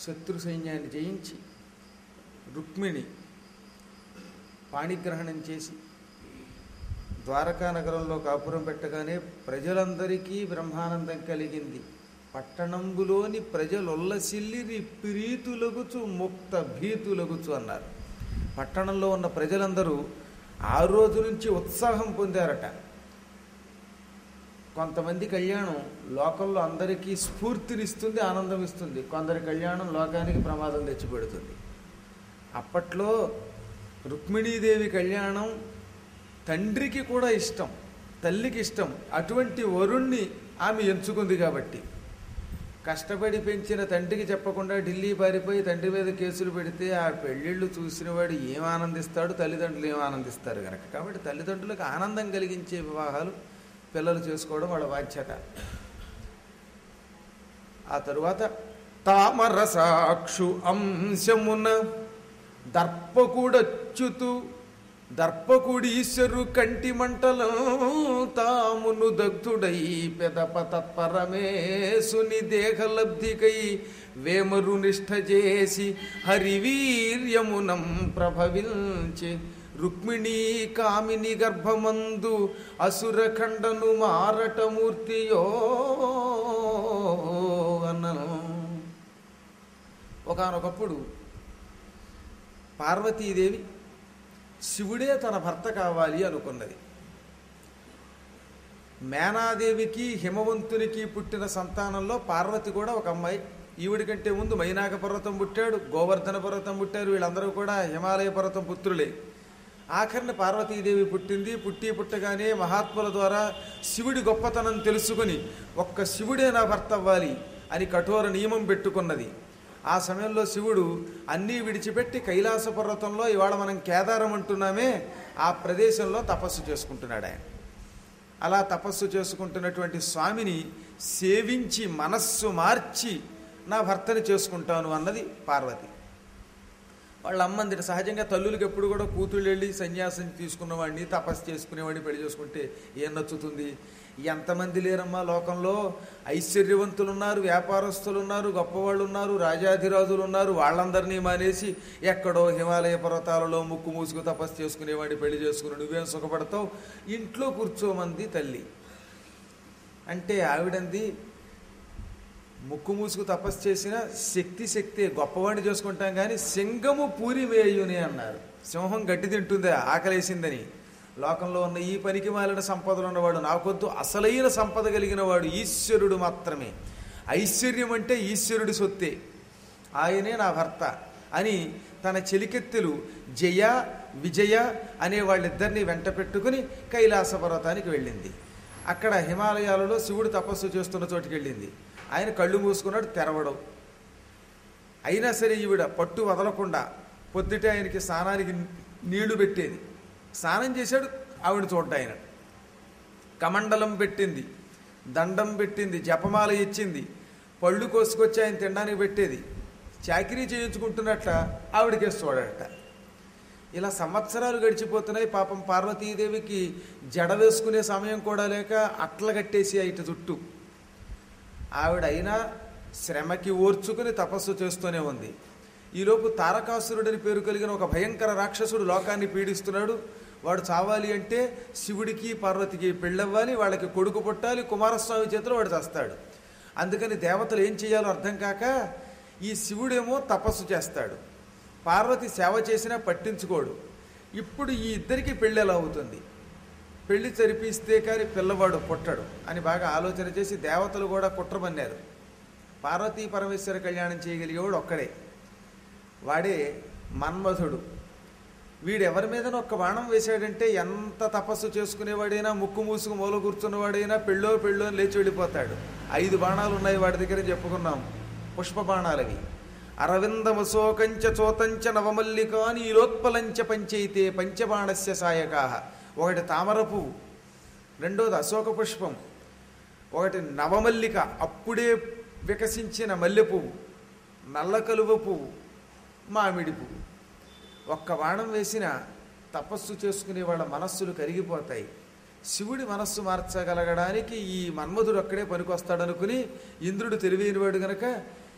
శత్రు సైన్యాన్ని జయించి రుక్మిణి పాణిగ్రహణం చేసి ద్వారకా నగరంలో కాపురం పెట్టగానే ప్రజలందరికీ బ్రహ్మానందం కలిగింది పట్టణంబులోని ప్రజలొల్లసిల్లిరి ప్రీతులగుచు ముక్త భీతులగుచు అన్నారు పట్టణంలో ఉన్న ప్రజలందరూ ఆ రోజు నుంచి ఉత్సాహం పొందారట కొంతమంది కళ్యాణం లోకంలో అందరికీ స్ఫూర్తినిస్తుంది ఆనందం ఇస్తుంది కొందరి కళ్యాణం లోకానికి ప్రమాదం తెచ్చిపెడుతుంది అప్పట్లో రుక్మిణీదేవి కళ్యాణం తండ్రికి కూడా ఇష్టం తల్లికి ఇష్టం అటువంటి వరుణ్ణి ఆమె ఎంచుకుంది కాబట్టి కష్టపడి పెంచిన తండ్రికి చెప్పకుండా ఢిల్లీ పారిపోయి తండ్రి మీద కేసులు పెడితే ఆ పెళ్ళిళ్ళు చూసిన వాడు ఏం ఆనందిస్తాడు తల్లిదండ్రులు ఏం ఆనందిస్తారు కనుక కాబట్టి తల్లిదండ్రులకు ఆనందం కలిగించే వివాహాలు పిల్లలు చేసుకోవడం వాళ్ళ బాధ్యత ఆ తరువాత తామరసాక్షు అంశమున దర్పకుడచ్యుతు దర్పకుడి ఈశ్వరు కంటి మంటలు తామును దగ్ధుడై పెదప తత్పరమేసుని దేహలబ్ధికై వేమరు నిష్ఠ చేసి హరివీర్యమునం ప్రభవించి రుక్మిణీ కామిని గర్భమందు అసుర ఖండను మారటమూర్తియో అన్నను ఒకనొకప్పుడు పార్వతీదేవి శివుడే తన భర్త కావాలి అనుకున్నది మేనాదేవికి హిమవంతునికి పుట్టిన సంతానంలో పార్వతి కూడా ఒక అమ్మాయి ఈవిడి కంటే ముందు మైనాక పర్వతం పుట్టాడు గోవర్ధన పర్వతం పుట్టారు వీళ్ళందరూ కూడా హిమాలయ పర్వతం పుత్రులే ఆఖరిన పార్వతీదేవి పుట్టింది పుట్టి పుట్టగానే మహాత్ముల ద్వారా శివుడి గొప్పతనం తెలుసుకుని ఒక్క శివుడే నా భర్త అవ్వాలి అని కఠోర నియమం పెట్టుకున్నది ఆ సమయంలో శివుడు అన్నీ విడిచిపెట్టి కైలాస పర్వతంలో ఇవాళ మనం కేదారం అంటున్నామే ఆ ప్రదేశంలో తపస్సు చేసుకుంటున్నాడు ఆయన అలా తపస్సు చేసుకుంటున్నటువంటి స్వామిని సేవించి మనస్సు మార్చి నా భర్తని చేసుకుంటాను అన్నది పార్వతి వాళ్ళ అమ్మందిట సహజంగా తల్లులకు ఎప్పుడు కూడా కూతుళ్ళు వెళ్ళి సన్యాసం తీసుకున్నవాడిని తపస్సు చేసుకునేవాడిని పెళ్లి చేసుకుంటే ఏం నచ్చుతుంది ఎంతమంది లేరమ్మా లోకంలో ఐశ్వర్యవంతులు ఉన్నారు వ్యాపారస్తులు ఉన్నారు గొప్పవాళ్ళు ఉన్నారు రాజాధిరాజులు ఉన్నారు వాళ్ళందరినీ మానేసి ఎక్కడో హిమాలయ పర్వతాలలో ముక్కు మూసుకు తపస్సు చేసుకునేవాడిని పెళ్లి చేసుకుని నువ్వేం సుఖపడతావు ఇంట్లో కూర్చోమంది తల్లి అంటే ఆవిడంది ముక్కు మూసుకు తపస్సు చేసిన శక్తి శక్తి గొప్పవాడిని చేసుకుంటాం కానీ సింగము పూరి వేయుని అన్నారు సింహం గట్టి తింటుందే ఆకలేసిందని లోకంలో ఉన్న ఈ పనికి మాలిన సంపదలు ఉన్నవాడు నాకొద్దు అసలైన సంపద కలిగిన వాడు ఈశ్వరుడు మాత్రమే ఐశ్వర్యం అంటే ఈశ్వరుడి సొత్తే ఆయనే నా భర్త అని తన చెలికెత్తెలు జయ విజయ అనే వాళ్ళిద్దరినీ వెంట పెట్టుకుని కైలాస పర్వతానికి వెళ్ళింది అక్కడ హిమాలయాలలో శివుడు తపస్సు చేస్తున్న చోటికి వెళ్ళింది ఆయన కళ్ళు మూసుకున్నాడు తెరవడం అయినా సరే ఈవిడ పట్టు వదలకుండా పొద్దుటే ఆయనకి స్నానానికి నీళ్లు పెట్టేది స్నానం చేశాడు ఆవిడ చూడ్డా ఆయన కమండలం పెట్టింది దండం పెట్టింది జపమాల ఇచ్చింది పళ్ళు కోసుకొచ్చి ఆయన తినడానికి పెట్టేది చాకరీ చేయించుకుంటున్నట్ల ఆవిడకేసి చూడట ఇలా సంవత్సరాలు గడిచిపోతున్నాయి పాపం పార్వతీదేవికి జడ వేసుకునే సమయం కూడా లేక అట్ల కట్టేసి ఇటు చుట్టూ ఆవిడ అయినా శ్రమకి ఓర్చుకుని తపస్సు చేస్తూనే ఉంది ఈలోపు తారకాసురుడని పేరు కలిగిన ఒక భయంకర రాక్షసుడు లోకాన్ని పీడిస్తున్నాడు వాడు చావాలి అంటే శివుడికి పార్వతికి పెళ్ళవ్వాలి వాళ్ళకి కొడుకు పుట్టాలి కుమారస్వామి చేతిలో వాడు చేస్తాడు అందుకని దేవతలు ఏం చేయాలో అర్థం కాక ఈ శివుడేమో తపస్సు చేస్తాడు పార్వతి సేవ చేసినా పట్టించుకోడు ఇప్పుడు ఈ ఇద్దరికి పెళ్ళి ఎలా అవుతుంది పెళ్లి చరిపిస్తే కానీ పిల్లవాడు పుట్టడు అని బాగా ఆలోచన చేసి దేవతలు కూడా కుట్రమన్నారు పార్వతీ పరమేశ్వర కళ్యాణం చేయగలిగేవాడు ఒక్కడే వాడే మన్మధుడు వీడు ఎవరి మీదన ఒక్క బాణం వేశాడంటే ఎంత తపస్సు చేసుకునేవాడైనా ముక్కు మూసుకు మూల కూర్చున్నవాడైనా పెళ్ళో పెళ్ళో అని లేచి వెళ్ళిపోతాడు ఐదు బాణాలు ఉన్నాయి వాడి దగ్గర చెప్పుకున్నాం పుష్ప బాణాలవి అరవిందమశోకంచ చోతంచ నవమల్లికాని ఈలోత్పలంచ పంచైతే పంచబాణస్య సాయకాహ ఒకటి తామర పువ్వు రెండోది అశోక పుష్పం ఒకటి నవమల్లిక అప్పుడే వికసించిన మల్లె పువ్వు నల్ల కలువ పువ్వు మామిడి పువ్వు ఒక్క బాణం వేసిన తపస్సు చేసుకునే వాళ్ళ మనస్సులు కరిగిపోతాయి శివుడి మనస్సు మార్చగలగడానికి ఈ మన్మధుడు అక్కడే పనికొస్తాడనుకుని ఇంద్రుడు తెలివైనవాడు గనక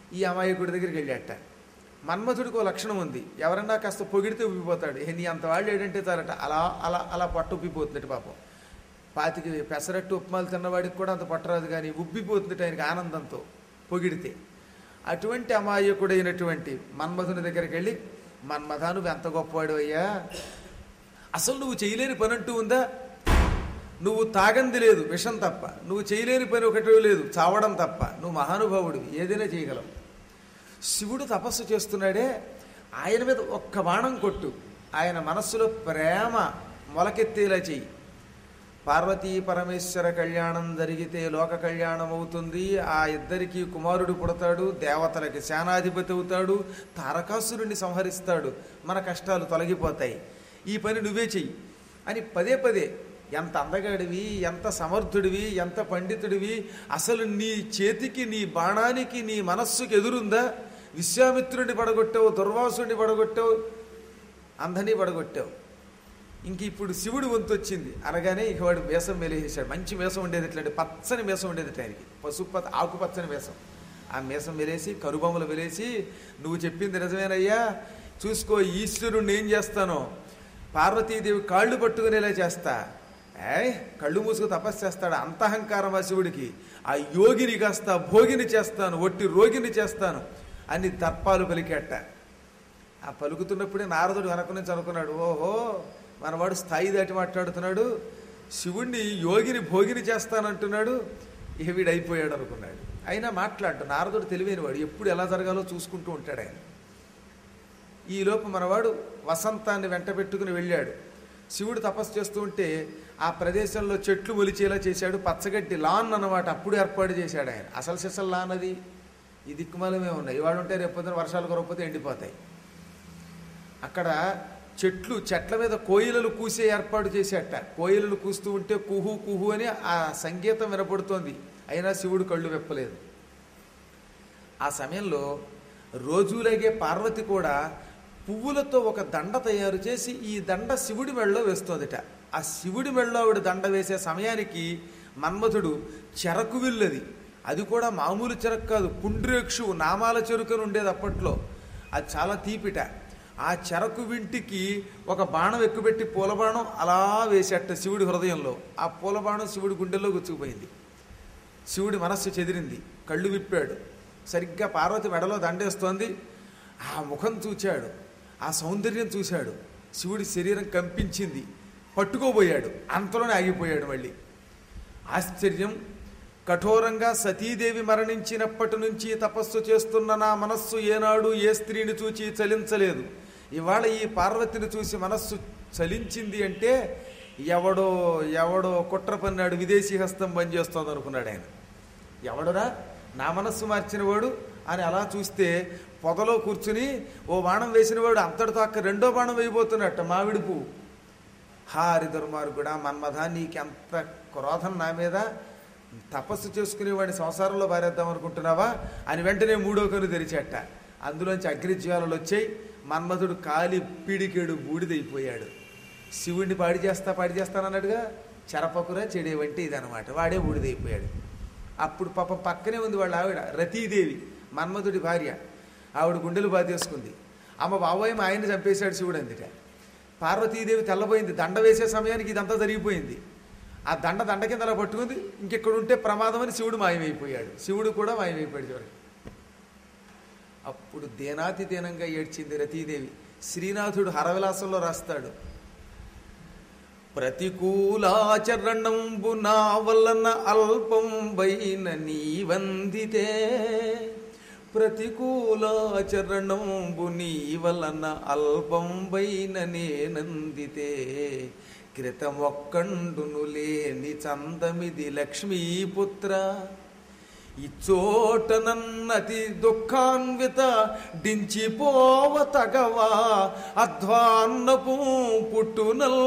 ఈ అమాయకుడి దగ్గరికి వెళ్ళాట మన్మథుడికి ఓ లక్షణం ఉంది ఎవరన్నా కాస్త పొగిడితే ఉబ్బిపోతాడు "ఏ, నీ అంత వాళ్ళు ఏంటంటే చాలట అలా అలా అలా పట్టు ఉబ్బిపోతుందట పాపం పాతికి పెసరట్టు ఉప్మాలు తిన్నవాడికి కూడా అంత పట్టరాదు కానీ ఉబ్బిపోతుంది ఆయనకి ఆనందంతో పొగిడితే అటువంటి అమాయకుడైనటువంటి మన్మధుని దగ్గరికి వెళ్ళి మన్మథ నువ్వు ఎంత గొప్పవాడు అయ్యా అసలు నువ్వు చేయలేని పని అంటూ ఉందా నువ్వు తాగంది లేదు విషం తప్ప నువ్వు చేయలేని పని ఒకటి లేదు చావడం తప్ప నువ్వు మహానుభావుడివి ఏదైనా చేయగలవు శివుడు తపస్సు చేస్తున్నాడే ఆయన మీద ఒక్క బాణం కొట్టు ఆయన మనస్సులో ప్రేమ మొలకెత్తేలా చెయ్యి పార్వతీ పరమేశ్వర కళ్యాణం జరిగితే లోక కళ్యాణం అవుతుంది ఆ ఇద్దరికి కుమారుడు పుడతాడు దేవతలకి సేనాధిపతి అవుతాడు తారకాసురుణ్ణి సంహరిస్తాడు మన కష్టాలు తొలగిపోతాయి ఈ పని నువ్వే చెయ్యి అని పదే పదే ఎంత అందగాడివి ఎంత సమర్థుడివి ఎంత పండితుడివి అసలు నీ చేతికి నీ బాణానికి నీ మనస్సుకి ఎదురుందా విశ్వామిత్రుడిని పడగొట్టావు దుర్వాసుడిని పడగొట్టావు అందరినీ పడగొట్టావు ఇంక ఇప్పుడు శివుడు వంతు వచ్చింది అనగానే ఇక వాడు వేషం వెలేసాడు మంచి వేషం ఉండేది ఇట్లాంటి పచ్చని వేషం ఉండేది ఆయనకి పసుపు ఆకుపచ్చని వేషం ఆ మేసం వెలేసి కరుబొమ్మలు వెలేసి నువ్వు చెప్పింది నిజమేనయ్యా చూసుకో ఈశ్వరుణ్ణి ఏం చేస్తానో పార్వతీదేవి కాళ్ళు పట్టుకునేలా చేస్తా ఏయ్ కళ్ళు మూసుకు తపస్సు చేస్తాడు అంతహంకారం ఆ శివుడికి ఆ యోగిని కాస్త భోగిని చేస్తాను ఒట్టి రోగిని చేస్తాను అని దర్పాలు పలికెట్ట ఆ పలుకుతున్నప్పుడే నారదుడు వెనక నుంచి అనుకున్నాడు ఓహో మనవాడు స్థాయి దాటి మాట్లాడుతున్నాడు శివుణ్ణి యోగిని భోగిని చేస్తానంటున్నాడు ఇక వీడు అయిపోయాడు అనుకున్నాడు అయినా మాట్లాడు నారదుడు తెలివైనవాడు ఎప్పుడు ఎలా జరగాలో చూసుకుంటూ ఉంటాడు ఆయన ఈలోపు మనవాడు వసంతాన్ని వెంట పెట్టుకుని వెళ్ళాడు శివుడు తపస్సు చేస్తూ ఉంటే ఆ ప్రదేశంలో చెట్లు మొలిచేలా చేశాడు పచ్చగడ్డి లాన్ అన్నమాట అప్పుడు ఏర్పాటు చేశాడు ఆయన అసలు సిసలు లాన్ అది ఈ దిక్కుమాలమే ఉన్నాయి ఇవాళ ఉంటే రేపు పొద్దున వర్షాలు కురవకపోతే ఎండిపోతాయి అక్కడ చెట్లు చెట్ల మీద కోయిలలు కూసే ఏర్పాటు చేసేట కోయిలలు కూస్తూ ఉంటే కుహు కుహు అని ఆ సంగీతం వినపడుతోంది అయినా శివుడు కళ్ళు వెప్పలేదు ఆ సమయంలో రోజులాగే పార్వతి కూడా పువ్వులతో ఒక దండ తయారు చేసి ఈ దండ శివుడి మెళ్ళలో వేస్తోందిట ఆ శివుడి మెళ్ళలో ఆవిడ దండ వేసే సమయానికి మన్మథుడు చెరకు విల్లది అది కూడా మామూలు చెరకు కాదు పుండ్రేక్షు నామాల చెరుకని ఉండేది అప్పట్లో అది చాలా తీపిట ఆ చెరకు వింటికి ఒక బాణం ఎక్కుపెట్టి పూల బాణం అలా వేసేట శివుడి హృదయంలో ఆ పూల బాణం శివుడి గుండెల్లో గుచ్చుకుపోయింది శివుడి మనస్సు చెదిరింది కళ్ళు విప్పాడు సరిగ్గా పార్వతి మెడలో దండేస్తోంది ఆ ముఖం చూచాడు ఆ సౌందర్యం చూశాడు శివుడి శరీరం కంపించింది పట్టుకోబోయాడు అంతలోనే ఆగిపోయాడు మళ్ళీ ఆశ్చర్యం కఠోరంగా సతీదేవి మరణించినప్పటి నుంచి తపస్సు చేస్తున్న నా మనస్సు ఏనాడు ఏ స్త్రీని చూచి చలించలేదు ఇవాళ ఈ పార్వతిని చూసి మనస్సు చలించింది అంటే ఎవడో ఎవడో కుట్ర పన్నాడు విదేశీ హస్తం పనిచేస్తోంది అనుకున్నాడు ఆయన ఎవడరా నా మనస్సు మార్చినవాడు అని అలా చూస్తే పొదలో కూర్చుని ఓ బాణం వేసినవాడు అంతటితో అక్క రెండో బాణం వేయబోతున్నట్ట మామిడి పువ్వు హారి దుర్మార్గుడా మన్మథ నీకెంత క్రోధం నా మీద తపస్సు చేసుకునేవాడిని సంసారంలో పారేద్దాం అనుకుంటున్నావా అని వెంటనే మూడో కను తెరిచేట అందులోంచి అగ్నిజ్వాలలు వచ్చాయి మన్మథుడు కాలి పిడికేడు బూడిదైపోయాడు శివుణ్ణి పాడి చేస్తా పాడి చేస్తానన్నాడుగా చెరపకురా చెడే వంటి ఇదనమాట వాడే బూడిదైపోయాడు అప్పుడు పాపం పక్కనే ఉంది వాళ్ళ ఆవిడ రతీదేవి మన్మధుడి భార్య ఆవిడ గుండెలు బాధేసుకుంది అమ్మ బాబోయ్ మా ఆయన్ని చంపేశాడు శివుడు అందుట పార్వతీదేవి తెల్లబోయింది దండ వేసే సమయానికి ఇదంతా జరిగిపోయింది ఆ దండ దండ కింద అలా పట్టుకుంది ఇంకెక్కడ ఉంటే ప్రమాదం అని శివుడు మాయమైపోయాడు శివుడు కూడా మాయమైపోయాడు చివరికి అప్పుడు దేనాతి దీనంగా ఏడ్చింది రతీదేవి శ్రీనాథుడు హరవిలాసంలో రాస్తాడు ప్రతికూలాచరణంబు నా వలన అల్పం వైన నీ వందితే ప్రతికూలాచరణంబు నీ వలన అల్పం వైన నేనందితే క్రితమొక్కండును లేని చందమిది లక్ష్మీపుత్ర ఇచ్చోట నన్నతి దుఃఖాన్విత డించిపోవ తగవా అధ్వాన్నపు పుట్టునల్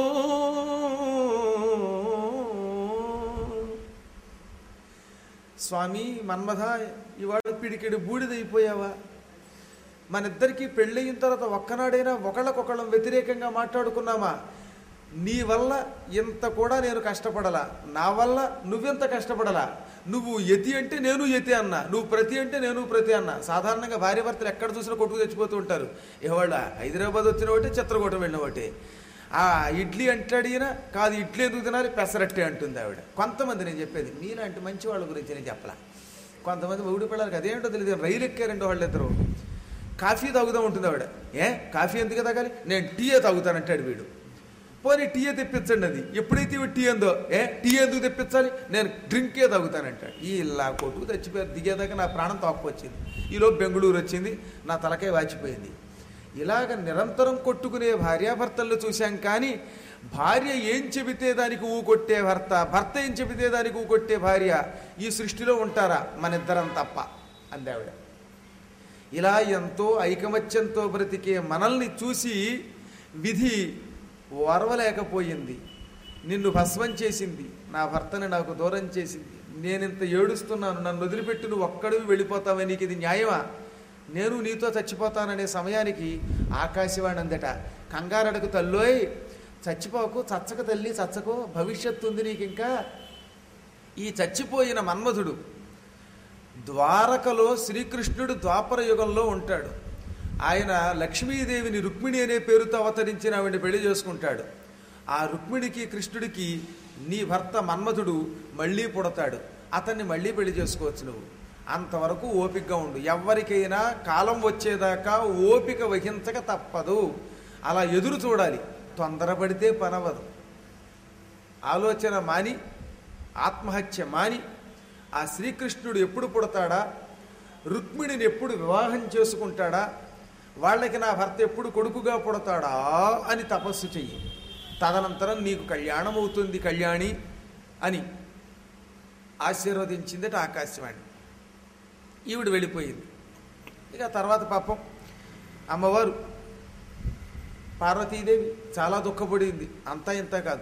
స్వామి మన్మథ ఇవాళ పిడికిడి బూడిదైపోయావా మన ఇద్దరికి పెళ్ళయిన తర్వాత ఒక్కనాడైనా ఒకళ్ళకొకళ్ళం వ్యతిరేకంగా మాట్లాడుకున్నామా నీ వల్ల ఇంత కూడా నేను కష్టపడలా నా వల్ల నువ్వెంత కష్టపడలా నువ్వు యతి అంటే నేను యతి అన్నా నువ్వు ప్రతి అంటే నేను ప్రతి అన్నా సాధారణంగా భార్య భర్తలు ఎక్కడ చూసినా కొట్టుకు తెచ్చిపోతూ ఉంటారు ఇవాళ హైదరాబాద్ వచ్చిన ఒకటి చిత్రకూట వెళ్ళిన ఒకటి ఆ ఇడ్లీ అంటే అడిగినా కాదు ఇడ్లీ ఎందుకు తినాలి పెసరట్టే అంటుంది ఆవిడ కొంతమంది నేను చెప్పేది మీలాంటి మంచి వాళ్ళ గురించి నేను చెప్పలా కొంతమంది ఊడి పిల్లలకి అదేంటో తెలియదు రైలు ఎక్కారండి వాళ్ళిద్దరు కాఫీ తాగుతూ ఉంటుంది ఆవిడ ఏ కాఫీ ఎందుకు తాగాలి నేను టీయే తాగుతానంటాడు వీడు పోనీ టీయే తెప్పించండి అది ఎప్పుడైతే ఇవి టీ అందో ఏ టీ ఎందుకు తెప్పించాలి నేను డ్రింకే తాగుతానంటాడు ఈ ఇలా కొట్టుకు తెచ్చిపోయారు దిగేదాకా నా ప్రాణం తోక్కొచ్చింది ఈలోపు బెంగళూరు వచ్చింది నా తలకే వాచిపోయింది ఇలాగ నిరంతరం కొట్టుకునే భార్యాభర్తలను చూశాం కానీ భార్య ఏం చెబితే దానికి ఊ కొట్టే భర్త భర్త ఏం చెబితే దానికి ఊ కొట్టే భార్య ఈ సృష్టిలో ఉంటారా మన ఇద్దరం తప్ప అందావిడ ఇలా ఎంతో ఐకమత్యంతో బ్రతికే మనల్ని చూసి విధి ఓర్వలేకపోయింది నిన్ను భస్మం చేసింది నా భర్తని నాకు దూరం చేసింది నేనింత ఏడుస్తున్నాను నన్ను వదిలిపెట్టి నువ్వు ఒక్కడివి వెళ్ళిపోతావే నీకు ఇది న్యాయమా నేను నీతో చచ్చిపోతాననే సమయానికి ఆకాశవాణి అందట కంగారడకు తల్లోయ్ చచ్చిపోకు చచ్చక తల్లి చచ్చకో భవిష్యత్తు ఉంది నీకు ఇంకా ఈ చచ్చిపోయిన మన్మధుడు ద్వారకలో శ్రీకృష్ణుడు ద్వాపర యుగంలో ఉంటాడు ఆయన లక్ష్మీదేవిని రుక్మిణి అనే పేరుతో అవతరించిన ఆవిడ పెళ్లి చేసుకుంటాడు ఆ రుక్మిణికి కృష్ణుడికి నీ భర్త మన్మధుడు మళ్ళీ పుడతాడు అతన్ని మళ్ళీ పెళ్లి చేసుకోవచ్చు నువ్వు అంతవరకు ఓపికగా ఉండు ఎవరికైనా కాలం వచ్చేదాకా ఓపిక వహించక తప్పదు అలా ఎదురు చూడాలి తొందరపడితే పనవదు ఆలోచన మాని ఆత్మహత్య మాని ఆ శ్రీకృష్ణుడు ఎప్పుడు పుడతాడా రుక్మిణిని ఎప్పుడు వివాహం చేసుకుంటాడా వాళ్ళకి నా భర్త ఎప్పుడు కొడుకుగా పుడతాడా అని తపస్సు చెయ్యి తదనంతరం నీకు కళ్యాణం అవుతుంది కళ్యాణి అని ఆశీర్వదించిందట ఆకాశవాణి ఈవిడ వెళ్ళిపోయింది ఇక తర్వాత పాపం అమ్మవారు పార్వతీదేవి చాలా దుఃఖపడింది అంతా ఇంత కాదు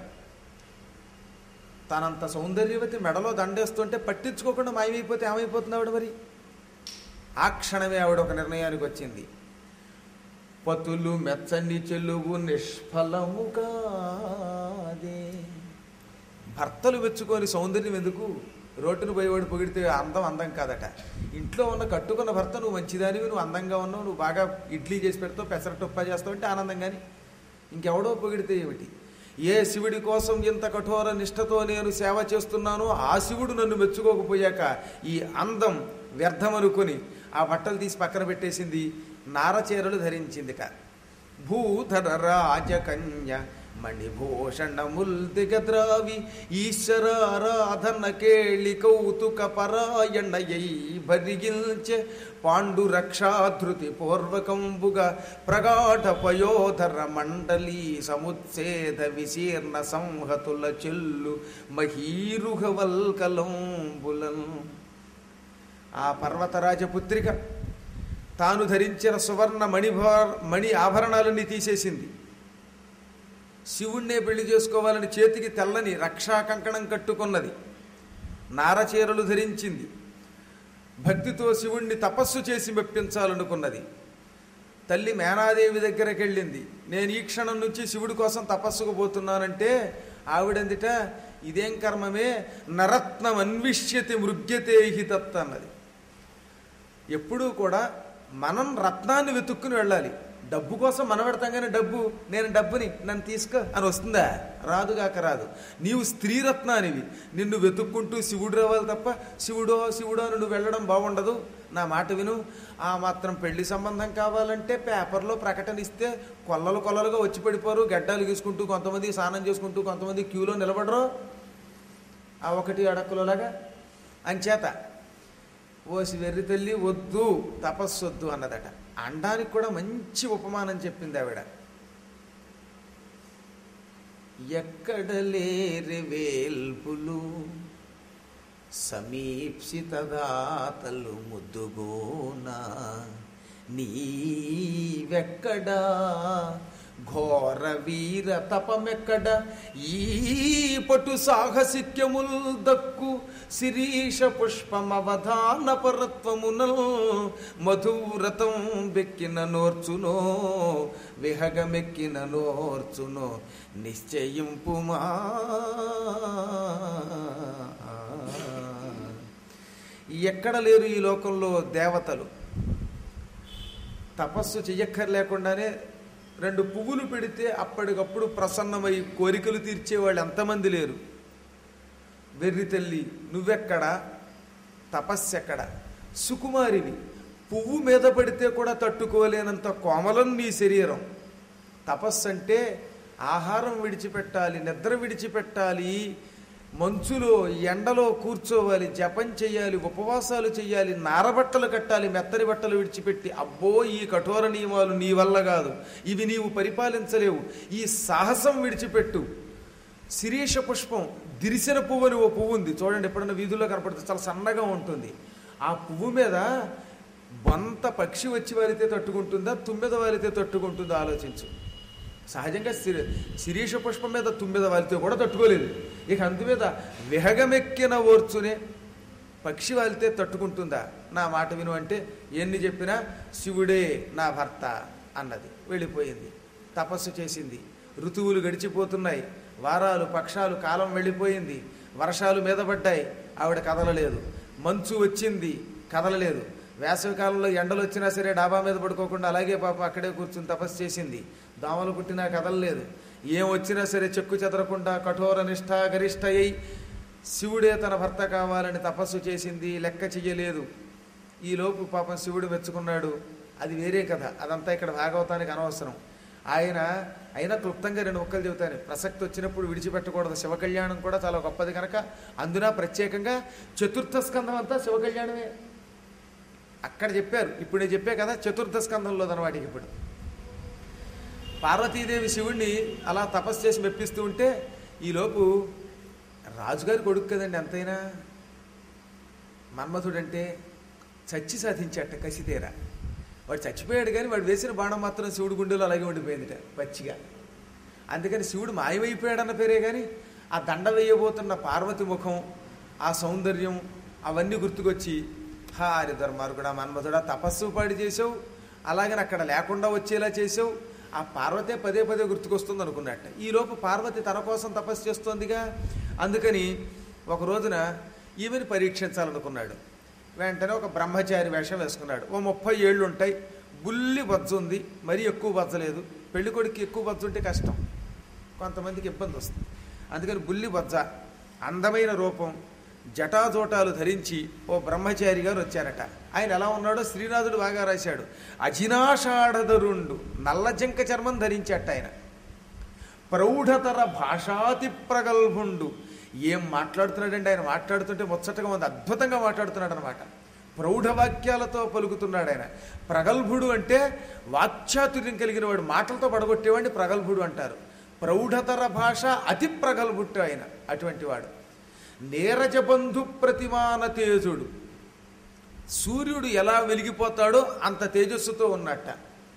తనంత సౌందర్యవతి మెడలో దండేస్తుంటే పట్టించుకోకుండా మాయమైపోతే ఏమైపోతుంది ఆవిడ మరి ఆ క్షణమే ఆవిడ ఒక నిర్ణయానికి వచ్చింది పతులు మెచ్చని చెలువు నిష్ఫలము కాదే భర్తలు మెచ్చుకొని సౌందర్యం ఎందుకు రోడ్డును పోయేవాడు పొగిడితే అందం అందం కాదట ఇంట్లో ఉన్న కట్టుకున్న భర్త నువ్వు మంచిదానివి నువ్వు అందంగా ఉన్నావు నువ్వు బాగా ఇడ్లీ చేసి పెడతావు పెసరట్టుప్ప చేస్తావు అంటే ఆనందం కానీ ఇంకెవడో పొగిడితే ఏమిటి ఏ శివుడి కోసం ఇంత కఠోర నిష్ఠతో నేను సేవ చేస్తున్నానో ఆ శివుడు నన్ను మెచ్చుకోకపోయాక ఈ అందం వ్యర్థమనుకొని ఆ బట్టలు తీసి పక్కన పెట్టేసింది నారచీరలు ధరించిందిట భూధర రాజకన్య మణిభూషణముల్ దిగద్రావి ఈశ్వరారాధన కేళి కౌతుక పరాయణయై భరిగిల్చె పాండు రక్షాధృతి పూర్వకంబుగా ప్రగాఢ పయోధర మండలీ సముచ్ఛేద విశీర్ణ సంహతుల చెల్లు మహీరుహవల్కలంబులం ఆ పర్వతరాజపుత్రిక తాను ధరించిన సువర్ణ మణిభా మణి ఆభరణాలన్నీ తీసేసింది శివుణ్ణే పెళ్లి చేసుకోవాలని చేతికి తెల్లని రక్షా కంకణం కట్టుకున్నది నారచీరలు ధరించింది భక్తితో శివుణ్ణి తపస్సు చేసి మెప్పించాలనుకున్నది తల్లి మేనాదేవి దగ్గరికి వెళ్ళింది నేను ఈ క్షణం నుంచి శివుడి కోసం తపస్సుకు పోతున్నానంటే ఆవిడందిట ఇదేం కర్మమే నరత్నం అన్విష్యతి మృగ్యతే హితత్ అన్నది ఎప్పుడూ కూడా మనం రత్నాన్ని వెతుక్కుని వెళ్ళాలి డబ్బు కోసం మనం పెడతాం కానీ డబ్బు నేను డబ్బుని నన్ను తీసుకో అని వస్తుందా రాదుగాక రాదు నీవు స్త్రీరత్నానివి నిన్ను వెతుక్కుంటూ శివుడు రావాలి తప్ప శివుడో శివుడో అని నువ్వు వెళ్ళడం బాగుండదు నా మాట విను ఆ మాత్రం పెళ్లి సంబంధం కావాలంటే పేపర్లో ప్రకటన ఇస్తే కొల్లలు కొల్లలుగా వచ్చి పడిపోరు గడ్డాలు గీసుకుంటూ కొంతమంది స్నానం చేసుకుంటూ కొంతమంది క్యూలో నిలబడరు ఆ ఒకటి అడక్కులలాగా అంచేత ఓసి వెర్రి తల్లి వద్దు తపస్సు వద్దు అన్నదట అండానికి కూడా మంచి ఉపమానం చెప్పింది ఆవిడ ఎక్కడ లేరి వేల్పులు సమీప్సితదాతలు ముద్దుగోనా నీవెక్కడా ఘోర వీర తపమెక్కడ ఈ పటు సాహసిక్యముల్ దక్కు శిరీష పుష్పమవధాన పరత్వమునల్ మధువ్రతం బెక్కిన నోర్చునో విహగమెక్కిన నోర్చునో నిశ్చయింపుమా ఎక్కడ లేరు ఈ లోకంలో దేవతలు తపస్సు చెయ్యక్కర్లేకుండానే రెండు పువ్వులు పెడితే అప్పటికప్పుడు ప్రసన్నమై కోరికలు తీర్చేవాళ్ళు ఎంతమంది లేరు వెర్రి తల్లి నువ్వెక్కడ తపస్సెక్కడ సుకుమారివి పువ్వు మీద పడితే కూడా తట్టుకోలేనంత కోమలం నీ శరీరం తపస్సు అంటే ఆహారం విడిచిపెట్టాలి నిద్ర విడిచిపెట్టాలి మంచులో ఎండలో కూర్చోవాలి జపం చెయ్యాలి ఉపవాసాలు చెయ్యాలి నారబట్టలు కట్టాలి మెత్తని బట్టలు విడిచిపెట్టి అబ్బో ఈ కఠోర నియమాలు నీ వల్ల కాదు ఇవి నీవు పరిపాలించలేవు ఈ సాహసం విడిచిపెట్టు శిరీష పుష్పం దిరిసిన పువ్వు అని ఓ పువ్వు ఉంది చూడండి ఎప్పుడన్నా వీధుల్లో కనపడుతుంది చాలా సన్నగా ఉంటుంది ఆ పువ్వు మీద బొంత పక్షి వచ్చి వాలితే తట్టుకుంటుందా తుమ్మెద వాలితే తట్టుకుంటుందా ఆలోచించు సహజంగా శిరి శిరీష పుష్పం మీద తుమ్మెద వాలితే కూడా తట్టుకోలేదు ఇక అందు మీద విహగమెక్కిన ఓర్చునే పక్షి వాలితే తట్టుకుంటుందా నా మాట విను అంటే ఎన్ని చెప్పినా శివుడే నా భర్త అన్నది వెళ్ళిపోయింది తపస్సు చేసింది ఋతువులు గడిచిపోతున్నాయి వారాలు పక్షాలు కాలం వెళ్ళిపోయింది వర్షాలు మీద పడ్డాయి ఆవిడ కదలలేదు మంచు వచ్చింది కదలలేదు వేసవి కాలంలో ఎండలు వచ్చినా సరే డాబా మీద పడుకోకుండా అలాగే పాప అక్కడే కూర్చుని తపస్సు చేసింది దోమలు పుట్టినా కదలలేదు ఏం వచ్చినా సరే చెక్కు చెదరకుండా కఠోర నిష్ఠ గరిష్ట అయి శివుడే తన భర్త కావాలని తపస్సు చేసింది లెక్క చెయ్యలేదు ఈలోపు పాపం శివుడు మెచ్చుకున్నాడు అది వేరే కథ అదంతా ఇక్కడ భాగవతానికి అనవసరం ఆయన అయినా క్లుప్తంగా రెండు ముక్కలు చెబుతాను ప్రసక్తి వచ్చినప్పుడు విడిచిపెట్టకూడదు శివ కళ్యాణం కూడా చాలా గొప్పది కనుక అందున ప్రత్యేకంగా చతుర్థ స్కంధం అంతా శివ కళ్యాణమే అక్కడ చెప్పారు ఇప్పుడు నేను చెప్పే కదా చతుర్థ స్కంధంలో వాటికి ఇప్పుడు పార్వతీదేవి శివుణ్ణి అలా తపస్సు చేసి మెప్పిస్తూ ఉంటే ఈలోపు రాజుగారి కొడుకు కదండి ఎంతైనా మన్మథుడంటే చచ్చి సాధించాట కసితేరా వాడు చచ్చిపోయాడు కానీ వాడు వేసిన బాణం మాత్రం శివుడి గుండెలో అలాగే ఉండిపోయిందిట పచ్చిగా అందుకని శివుడు మాయమైపోయాడన్న పేరే కానీ ఆ దండ వేయబోతున్న పార్వతి ముఖం ఆ సౌందర్యం అవన్నీ గుర్తుకొచ్చి హారి ధర్మార్గుడా మన్మథుడా తపస్సు పాడి చేసావు అలాగని అక్కడ లేకుండా వచ్చేలా చేసావు ఆ పార్వతే పదే పదే గుర్తుకొస్తుంది అనుకున్నట్ట ఈలోపు పార్వతి తన కోసం తపస్సు చేస్తోందిగా అందుకని ఒక రోజున ఈమెను పరీక్షించాలనుకున్నాడు వెంటనే ఒక బ్రహ్మచారి వేషం వేసుకున్నాడు ఓ ముప్పై ఏళ్ళు ఉంటాయి బుల్లి బజ్జ ఉంది మరీ ఎక్కువ బజ్జలేదు పెళ్లి కొడుకు ఎక్కువ బజ్జ ఉంటే కష్టం కొంతమందికి ఇబ్బంది వస్తుంది అందుకని బుల్లి బజ్జ అందమైన రూపం జటాజోటాలు ధరించి ఓ బ్రహ్మచారి గారు వచ్చారట ఆయన ఎలా ఉన్నాడో శ్రీనాథుడు బాగా రాశాడు అజినాషాఢధరుండు నల్ల జంక చర్మం ధరించాట ఆయన ప్రౌఢతర భాషాతి ప్రగల్భుండు ఏం మాట్లాడుతున్నాడంటే ఆయన మాట్లాడుతుంటే ముచ్చటగా ఉంది అద్భుతంగా మాట్లాడుతున్నాడు అనమాట ప్రౌఢవాక్యాలతో పలుకుతున్నాడు ఆయన ప్రగల్భుడు అంటే వాక్చాతుర్యం కలిగిన వాడు మాటలతో పడగొట్టేవాడిని ప్రగల్భుడు అంటారు ప్రౌఢతర భాష అతి ప్రగల్భుట్టు ఆయన అటువంటి వాడు నీరజబంధు ప్రతిమాన తేజుడు సూర్యుడు ఎలా వెలిగిపోతాడో అంత తేజస్సుతో ఉన్నట్ట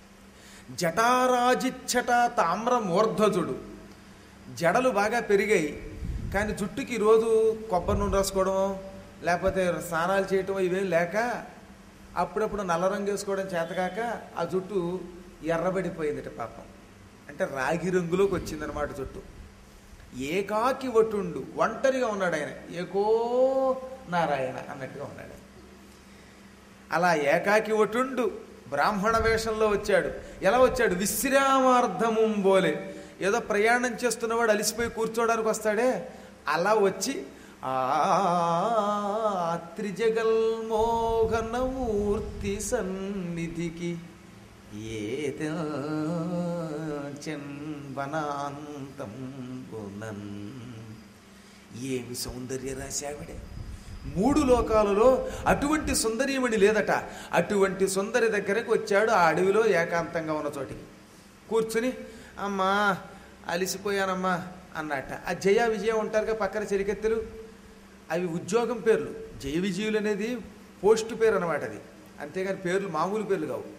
జటారాజిచ్చట తామ్ర మూర్ధజుడు జడలు బాగా పెరిగాయి కానీ జుట్టుకి రోజు కొబ్బరి నూనె రాసుకోవడం లేకపోతే స్నానాలు చేయటం ఇవేం లేక అప్పుడప్పుడు నల్ల రంగు వేసుకోవడం చేతకాక ఆ జుట్టు ఎర్రబడిపోయిందిట పాపం అంటే రాగి రంగులోకి వచ్చిందనమాట జుట్టు ఏకాకి ఒట్టుండు ఒంటరిగా ఉన్నాడు ఆయన ఏకో నారాయణ అన్నట్టుగా ఉన్నాడు అలా ఏకాకి ఒటుండు బ్రాహ్మణ వేషంలో వచ్చాడు ఎలా వచ్చాడు విశ్రామార్థము బోలే ఏదో ప్రయాణం చేస్తున్నవాడు అలిసిపోయి కూర్చోడానికి వస్తాడే అలా వచ్చి ఆ త్రిజగల్మోహనమూర్తి సన్నిధికి ఏతన్వనాంతం గుణన్ ఏమి సౌందర్య రాశావిడే మూడు లోకాలలో అటువంటి సుందరీమణి లేదట అటువంటి సుందరి దగ్గరకు వచ్చాడు ఆ అడవిలో ఏకాంతంగా ఉన్న చోటికి కూర్చుని అమ్మా అలిసిపోయానమ్మా అన్నట్ట ఆ జయ విజయ ఉంటారుగా పక్కన చెరికెత్తెలు అవి ఉద్యోగం పేర్లు జయ విజయులు అనేది పోస్ట్ పేరు అనమాట అది అంతేగాని పేర్లు మామూలు పేర్లు కావు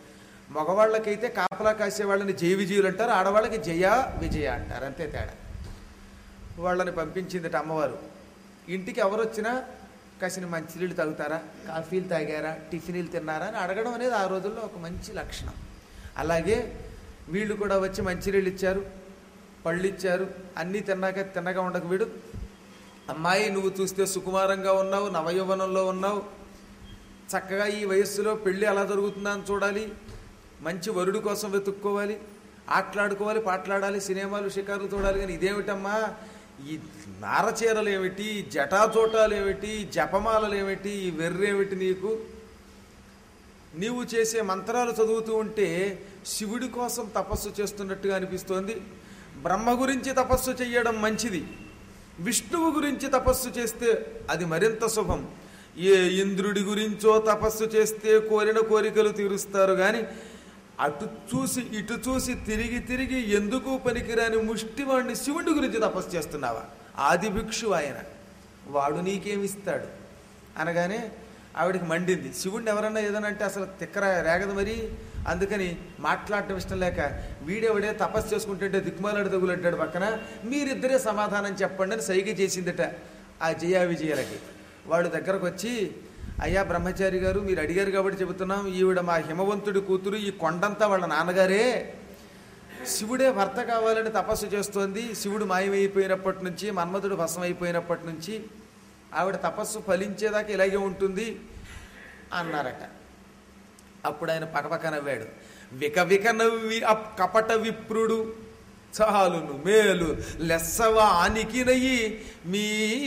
మగవాళ్ళకైతే కాపలా కాసే వాళ్ళని జయ విజయులు అంటారు ఆడవాళ్ళకి జయ విజయ అంటారు అంతే తేడా వాళ్ళని పంపించిందట అమ్మవారు ఇంటికి ఎవరు వచ్చినా కాసిన మంచినీళ్ళు తాగుతారా కాఫీలు తాగారా టిఫిన్లు తిన్నారా అని అడగడం అనేది ఆ రోజుల్లో ఒక మంచి లక్షణం అలాగే వీళ్ళు కూడా వచ్చి మంచినీళ్ళు ఇచ్చారు పళ్ళు ఇచ్చారు అన్నీ తిన్నాక తిన్నగా ఉండక వీడు అమ్మాయి నువ్వు చూస్తే సుకుమారంగా ఉన్నావు నవయౌవనంలో ఉన్నావు చక్కగా ఈ వయస్సులో పెళ్ళి ఎలా జరుగుతుందా అని చూడాలి మంచి వరుడు కోసం వెతుక్కోవాలి ఆటలాడుకోవాలి పాటలాడాలి సినిమాలు షికారులు చూడాలి కానీ ఇదేమిటమ్మా ఈ నారచీరలు ఏమిటి జటాచోటాలు ఏమిటి జపమాలలు ఏమిటి ఈ వెర్రేమిటి నీకు నీవు చేసే మంత్రాలు చదువుతూ ఉంటే శివుడి కోసం తపస్సు చేస్తున్నట్టుగా అనిపిస్తోంది బ్రహ్మ గురించి తపస్సు చేయడం మంచిది విష్ణువు గురించి తపస్సు చేస్తే అది మరింత శుభం ఏ ఇంద్రుడి గురించో తపస్సు చేస్తే కోరిన కోరికలు తీరుస్తారు కానీ అటు చూసి ఇటు చూసి తిరిగి తిరిగి ఎందుకు పనికిరాని ముష్టివాడిని శివుడి గురించి తపస్సు చేస్తున్నావా ఆది భిక్షు ఆయన వాడు నీకేమిస్తాడు అనగానే ఆవిడకి మండింది శివుడిని ఎవరన్నా ఏదైనా అంటే అసలు తిక్కర రేగదు మరి అందుకని మాట్లాడటం ఇష్టం లేక వీడెవడే తపస్సు చేసుకుంటుంటే దిక్కుమాలాడు తగులంటాడు పక్కన మీరిద్దరే సమాధానం చెప్పండి అని సైగ చేసిందట ఆ జయా విజయాలకి వాడు దగ్గరకు వచ్చి అయ్యా బ్రహ్మచారి గారు మీరు అడిగారు కాబట్టి చెబుతున్నాం ఈవిడ మా హిమవంతుడి కూతురు ఈ కొండంతా వాళ్ళ నాన్నగారే శివుడే భర్త కావాలని తపస్సు చేస్తోంది శివుడు మాయమైపోయినప్పటి నుంచి మన్మధుడు భస్మైపోయినప్పటి నుంచి ఆవిడ తపస్సు ఫలించేదాకా ఇలాగే ఉంటుంది అన్నారట అప్పుడు ఆయన పకపక నవ్వాడు విక విక నవ్వి అప్ కపట విప్రుడు చాలును మేలు లెస్సవా ఆనికినయి మీ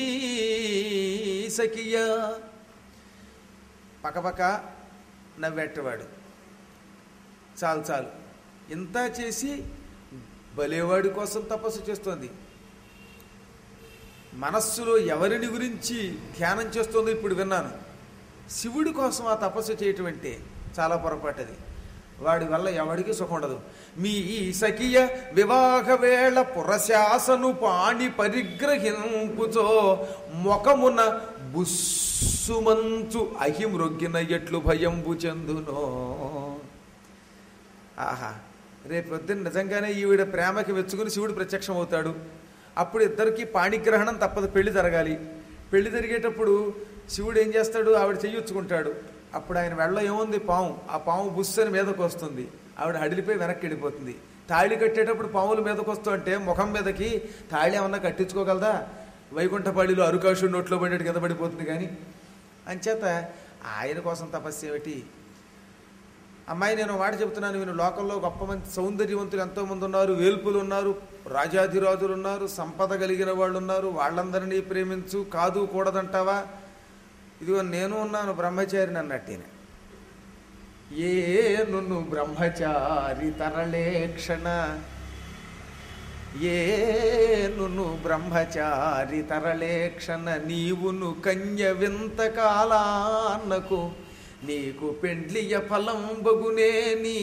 సఖియ పకపక నవ్వెట్టవాడు చాలు చాలు ఇంత చేసి బలేవాడి కోసం తపస్సు చేస్తోంది మనస్సులో ఎవరిని గురించి ధ్యానం చేస్తుందో ఇప్పుడు విన్నాను శివుడి కోసం ఆ తపస్సు చేయటం అంటే చాలా పొరపాటది వాడి వల్ల ఎవడికి సుఖం ఉండదు మీ ఈ సఖియ వివాహ వేళ పురశాసను పాణి పరిగ్రహింపుచో మొకమున బుస్సుమంచు అహిమృగ్గిన ఎట్లు భయంబు చెందునో ఆహా రేపు పొద్దున్న నిజంగానే ఈవిడ ప్రేమకి మెచ్చుకుని శివుడు ప్రత్యక్షం అవుతాడు అప్పుడు ఇద్దరికి పాణిగ్రహణం తప్పదు పెళ్లి జరగాలి పెళ్లి జరిగేటప్పుడు శివుడు ఏం చేస్తాడు ఆవిడ చెయ్యొచ్చుకుంటాడు అప్పుడు ఆయన వెళ్ళ ఏముంది పాము ఆ పాము బుస్సని మీదకు వస్తుంది ఆవిడ హడిలిపోయి వెనక్కి వెళ్ళిపోతుంది తాళి కట్టేటప్పుడు పాముల మీదకి వస్తూ అంటే ముఖం మీదకి తాళి ఏమన్నా కట్టించుకోగలదా వైకుంఠపాళిలో అరుకాషుడు నోట్లో పడేటి కింద పడిపోతుంది కానీ అంచేత ఆయన కోసం తపస్సు ఏమిటి అమ్మాయి నేను మాట చెబుతున్నాను నేను లోకంలో గొప్ప మంది సౌందర్యవంతులు ఎంతోమంది ఉన్నారు వేల్పులు ఉన్నారు రాజాధిరాజులు ఉన్నారు సంపద కలిగిన వాళ్ళు ఉన్నారు వాళ్ళందరినీ ప్రేమించు కాదు కూడదంటావా ఇదిగో నేను ఉన్నాను బ్రహ్మచారిని అన్నట్టేనే ఏ నున్ను బ్రహ్మచారి తరలేక్షణ ఏ నును బ్రహ్మచారి తరలేక్షణ నీవును కన్య వింత కాలాన్నకు నీకు పెండ్లియ ఫలం బగునే నీ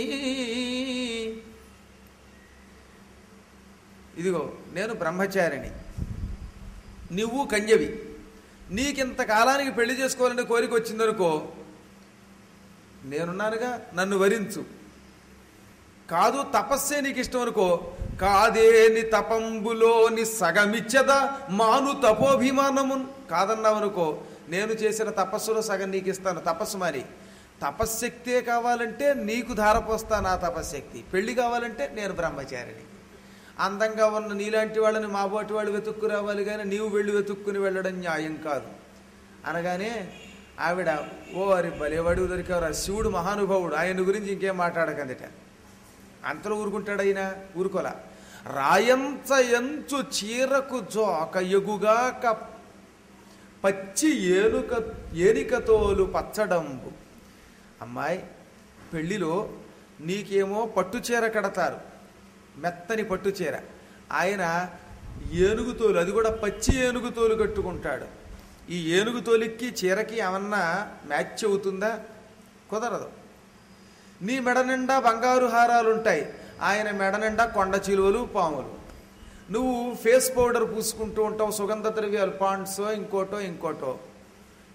ఇదిగో నేను బ్రహ్మచారిని నువ్వు కన్యవి నీకింత కాలానికి పెళ్లి చేసుకోవాలని కోరిక వచ్చిందనుకో నేనున్నానుగా నన్ను వరించు కాదు తపస్సే నీకు ఇష్టం అనుకో కాదేని తపంబులోని సగమిచ్చద మాను తపోభిమానము కాదన్నావనుకో నేను చేసిన తపస్సులో సగం నీకు ఇస్తాను తపస్సు మరి తపశ్శక్తే కావాలంటే నీకు ధారపోస్తా నా తపశ్శక్తి పెళ్లి కావాలంటే నేను బ్రహ్మచారిని అందంగా ఉన్న నీలాంటి వాళ్ళని మా బోటి వాళ్ళు వెతుక్కు రావాలి కానీ నీవు వెళ్ళి వెతుక్కుని వెళ్ళడం న్యాయం కాదు అనగానే ఆవిడ ఓ అరి బలేవాడు దొరికారు శివుడు మహానుభావుడు ఆయన గురించి ఇంకేం మాట్లాడకందిట అంతలో ఊరుకుంటాడు ఆయన ఊరుకోలా రాయంచ ఎంచు చీరకు జోక ఎగుగాక పచ్చి ఏనుక ఏనికతోలు పచ్చడంబు అమ్మాయి పెళ్లిలో నీకేమో పట్టు చీర కడతారు మెత్తని పట్టు చీర ఆయన ఏనుగుతోలు అది కూడా పచ్చి ఏనుగుతోలు కట్టుకుంటాడు ఈ ఏనుగుతోలికి చీరకి ఏమన్నా మ్యాచ్ అవుతుందా కుదరదు నీ మెడ నిండా బంగారు హారాలు ఉంటాయి ఆయన మెడ నిండా కొండ చిలువలు పాములు నువ్వు ఫేస్ పౌడర్ పూసుకుంటూ ఉంటావు సుగంధ ద్రవ్యాలు పాండ్సో ఇంకోటో ఇంకోటో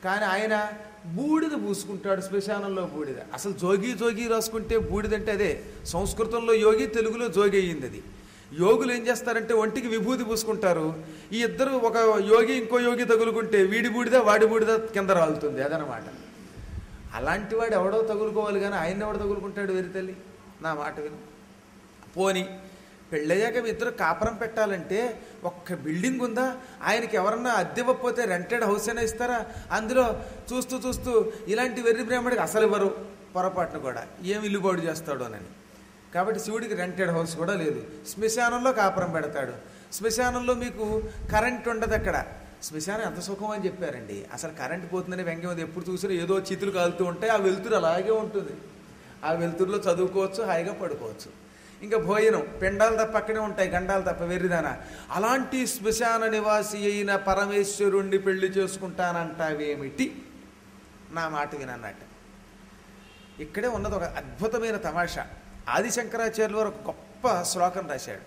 కానీ ఆయన బూడిద పూసుకుంటాడు శ్మశానంలో బూడిద అసలు జోగి జోగి రాసుకుంటే బూడిదంటే అదే సంస్కృతంలో యోగి తెలుగులో జోగి అయ్యింది అది యోగులు ఏం చేస్తారంటే ఒంటికి విభూతి పూసుకుంటారు ఈ ఇద్దరు ఒక యోగి ఇంకో యోగి తగులుకుంటే వీడి బూడిద వాడి బూడిద కింద రాలుతుంది అదనమాట అలాంటి వాడు ఎవడో తగులుకోవాలి కానీ ఆయన ఎవడో తగులుకుంటాడు వెరి తల్లి నా మాట విను పోని పెళ్ళయ్యాక మీ ఇద్దరు కాపురం పెట్టాలంటే ఒక్క బిల్డింగ్ ఉందా ఆయనకి ఎవరన్నా అద్దె ఇవ్వకపోతే రెంటెడ్ హౌస్ అయినా ఇస్తారా అందులో చూస్తూ చూస్తూ ఇలాంటి వెర్రి బ్రాహ్మడికి అసలు ఇవ్వరు పొరపాటును కూడా ఏం ఇల్లు బాడు చేస్తాడు అని కాబట్టి శివుడికి రెంటెడ్ హౌస్ కూడా లేదు శ్మశానంలో కాపురం పెడతాడు శ్మశానంలో మీకు కరెంట్ ఉండదు అక్కడ శ్మశానం ఎంత సుఖం అని చెప్పారండి అసలు కరెంట్ పోతుందని వ్యంగ్యం అది ఎప్పుడు చూసినా ఏదో చితులు కాలుతూ ఉంటాయి ఆ వెలుతురు అలాగే ఉంటుంది ఆ వెలుతురులో చదువుకోవచ్చు హాయిగా పడుకోవచ్చు ఇంకా భోజనం పిండాలు తప్ప అక్కడే ఉంటాయి గండాలు తప్ప వెర్రిదానా అలాంటి శ్మశాన నివాసి అయిన పరమేశ్వరుణ్ణి పెళ్లి చేసుకుంటానంటావేమిటి నా మాట వినన్నట్టు ఇక్కడే ఉన్నది ఒక అద్భుతమైన తమాషా ఆదిశంకరాచార్యులు వారు ఒక గొప్ప శ్లోకం రాశాడు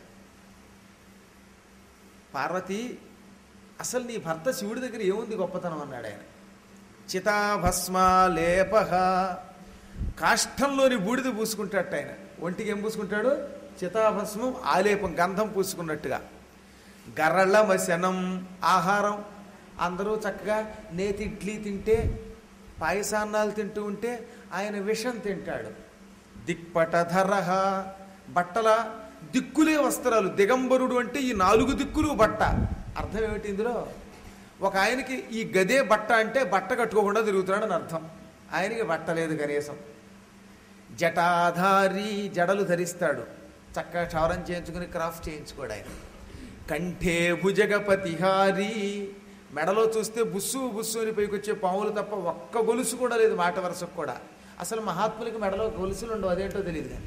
పార్వతి అసలు నీ భర్త శివుడి దగ్గర ఏముంది గొప్పతనం అన్నాడు ఆయన చితాభస్మాలేప కాష్టంలోని బూడిద పూసుకుంటాడట ఆయన ఒంటికి ఏం పూసుకుంటాడు చితాభస్మం ఆలేపం గంధం పూసుకున్నట్టుగా గర్రళ్ళ మశనం ఆహారం అందరూ చక్కగా నేతి ఇడ్లీ తింటే పాయసాన్నాలు తింటూ ఉంటే ఆయన విషం తింటాడు దిక్పటధరహ బట్టల దిక్కులే వస్త్రాలు దిగంబరుడు అంటే ఈ నాలుగు దిక్కులు బట్ట అర్థం ఏమిటి ఇందులో ఒక ఆయనకి ఈ గదే బట్ట అంటే బట్ట కట్టుకోకుండా తిరుగుతున్నాడు అని అర్థం ఆయనకి బట్ట లేదు కనీసం జటాధారి జడలు ధరిస్తాడు చక్కగా క్షవరం చేయించుకుని క్రాఫ్ట్ చేయించుకోడు ఆయన కంఠే భుజగపతిహారి మెడలో చూస్తే బుస్సు బుస్సు అని పైకొచ్చే పాములు తప్ప ఒక్క గొలుసు కూడా లేదు మాట వరుసకు కూడా అసలు మహాత్ములకి మెడలో గొలుసులు ఉండవు అదేంటో తెలియదు కానీ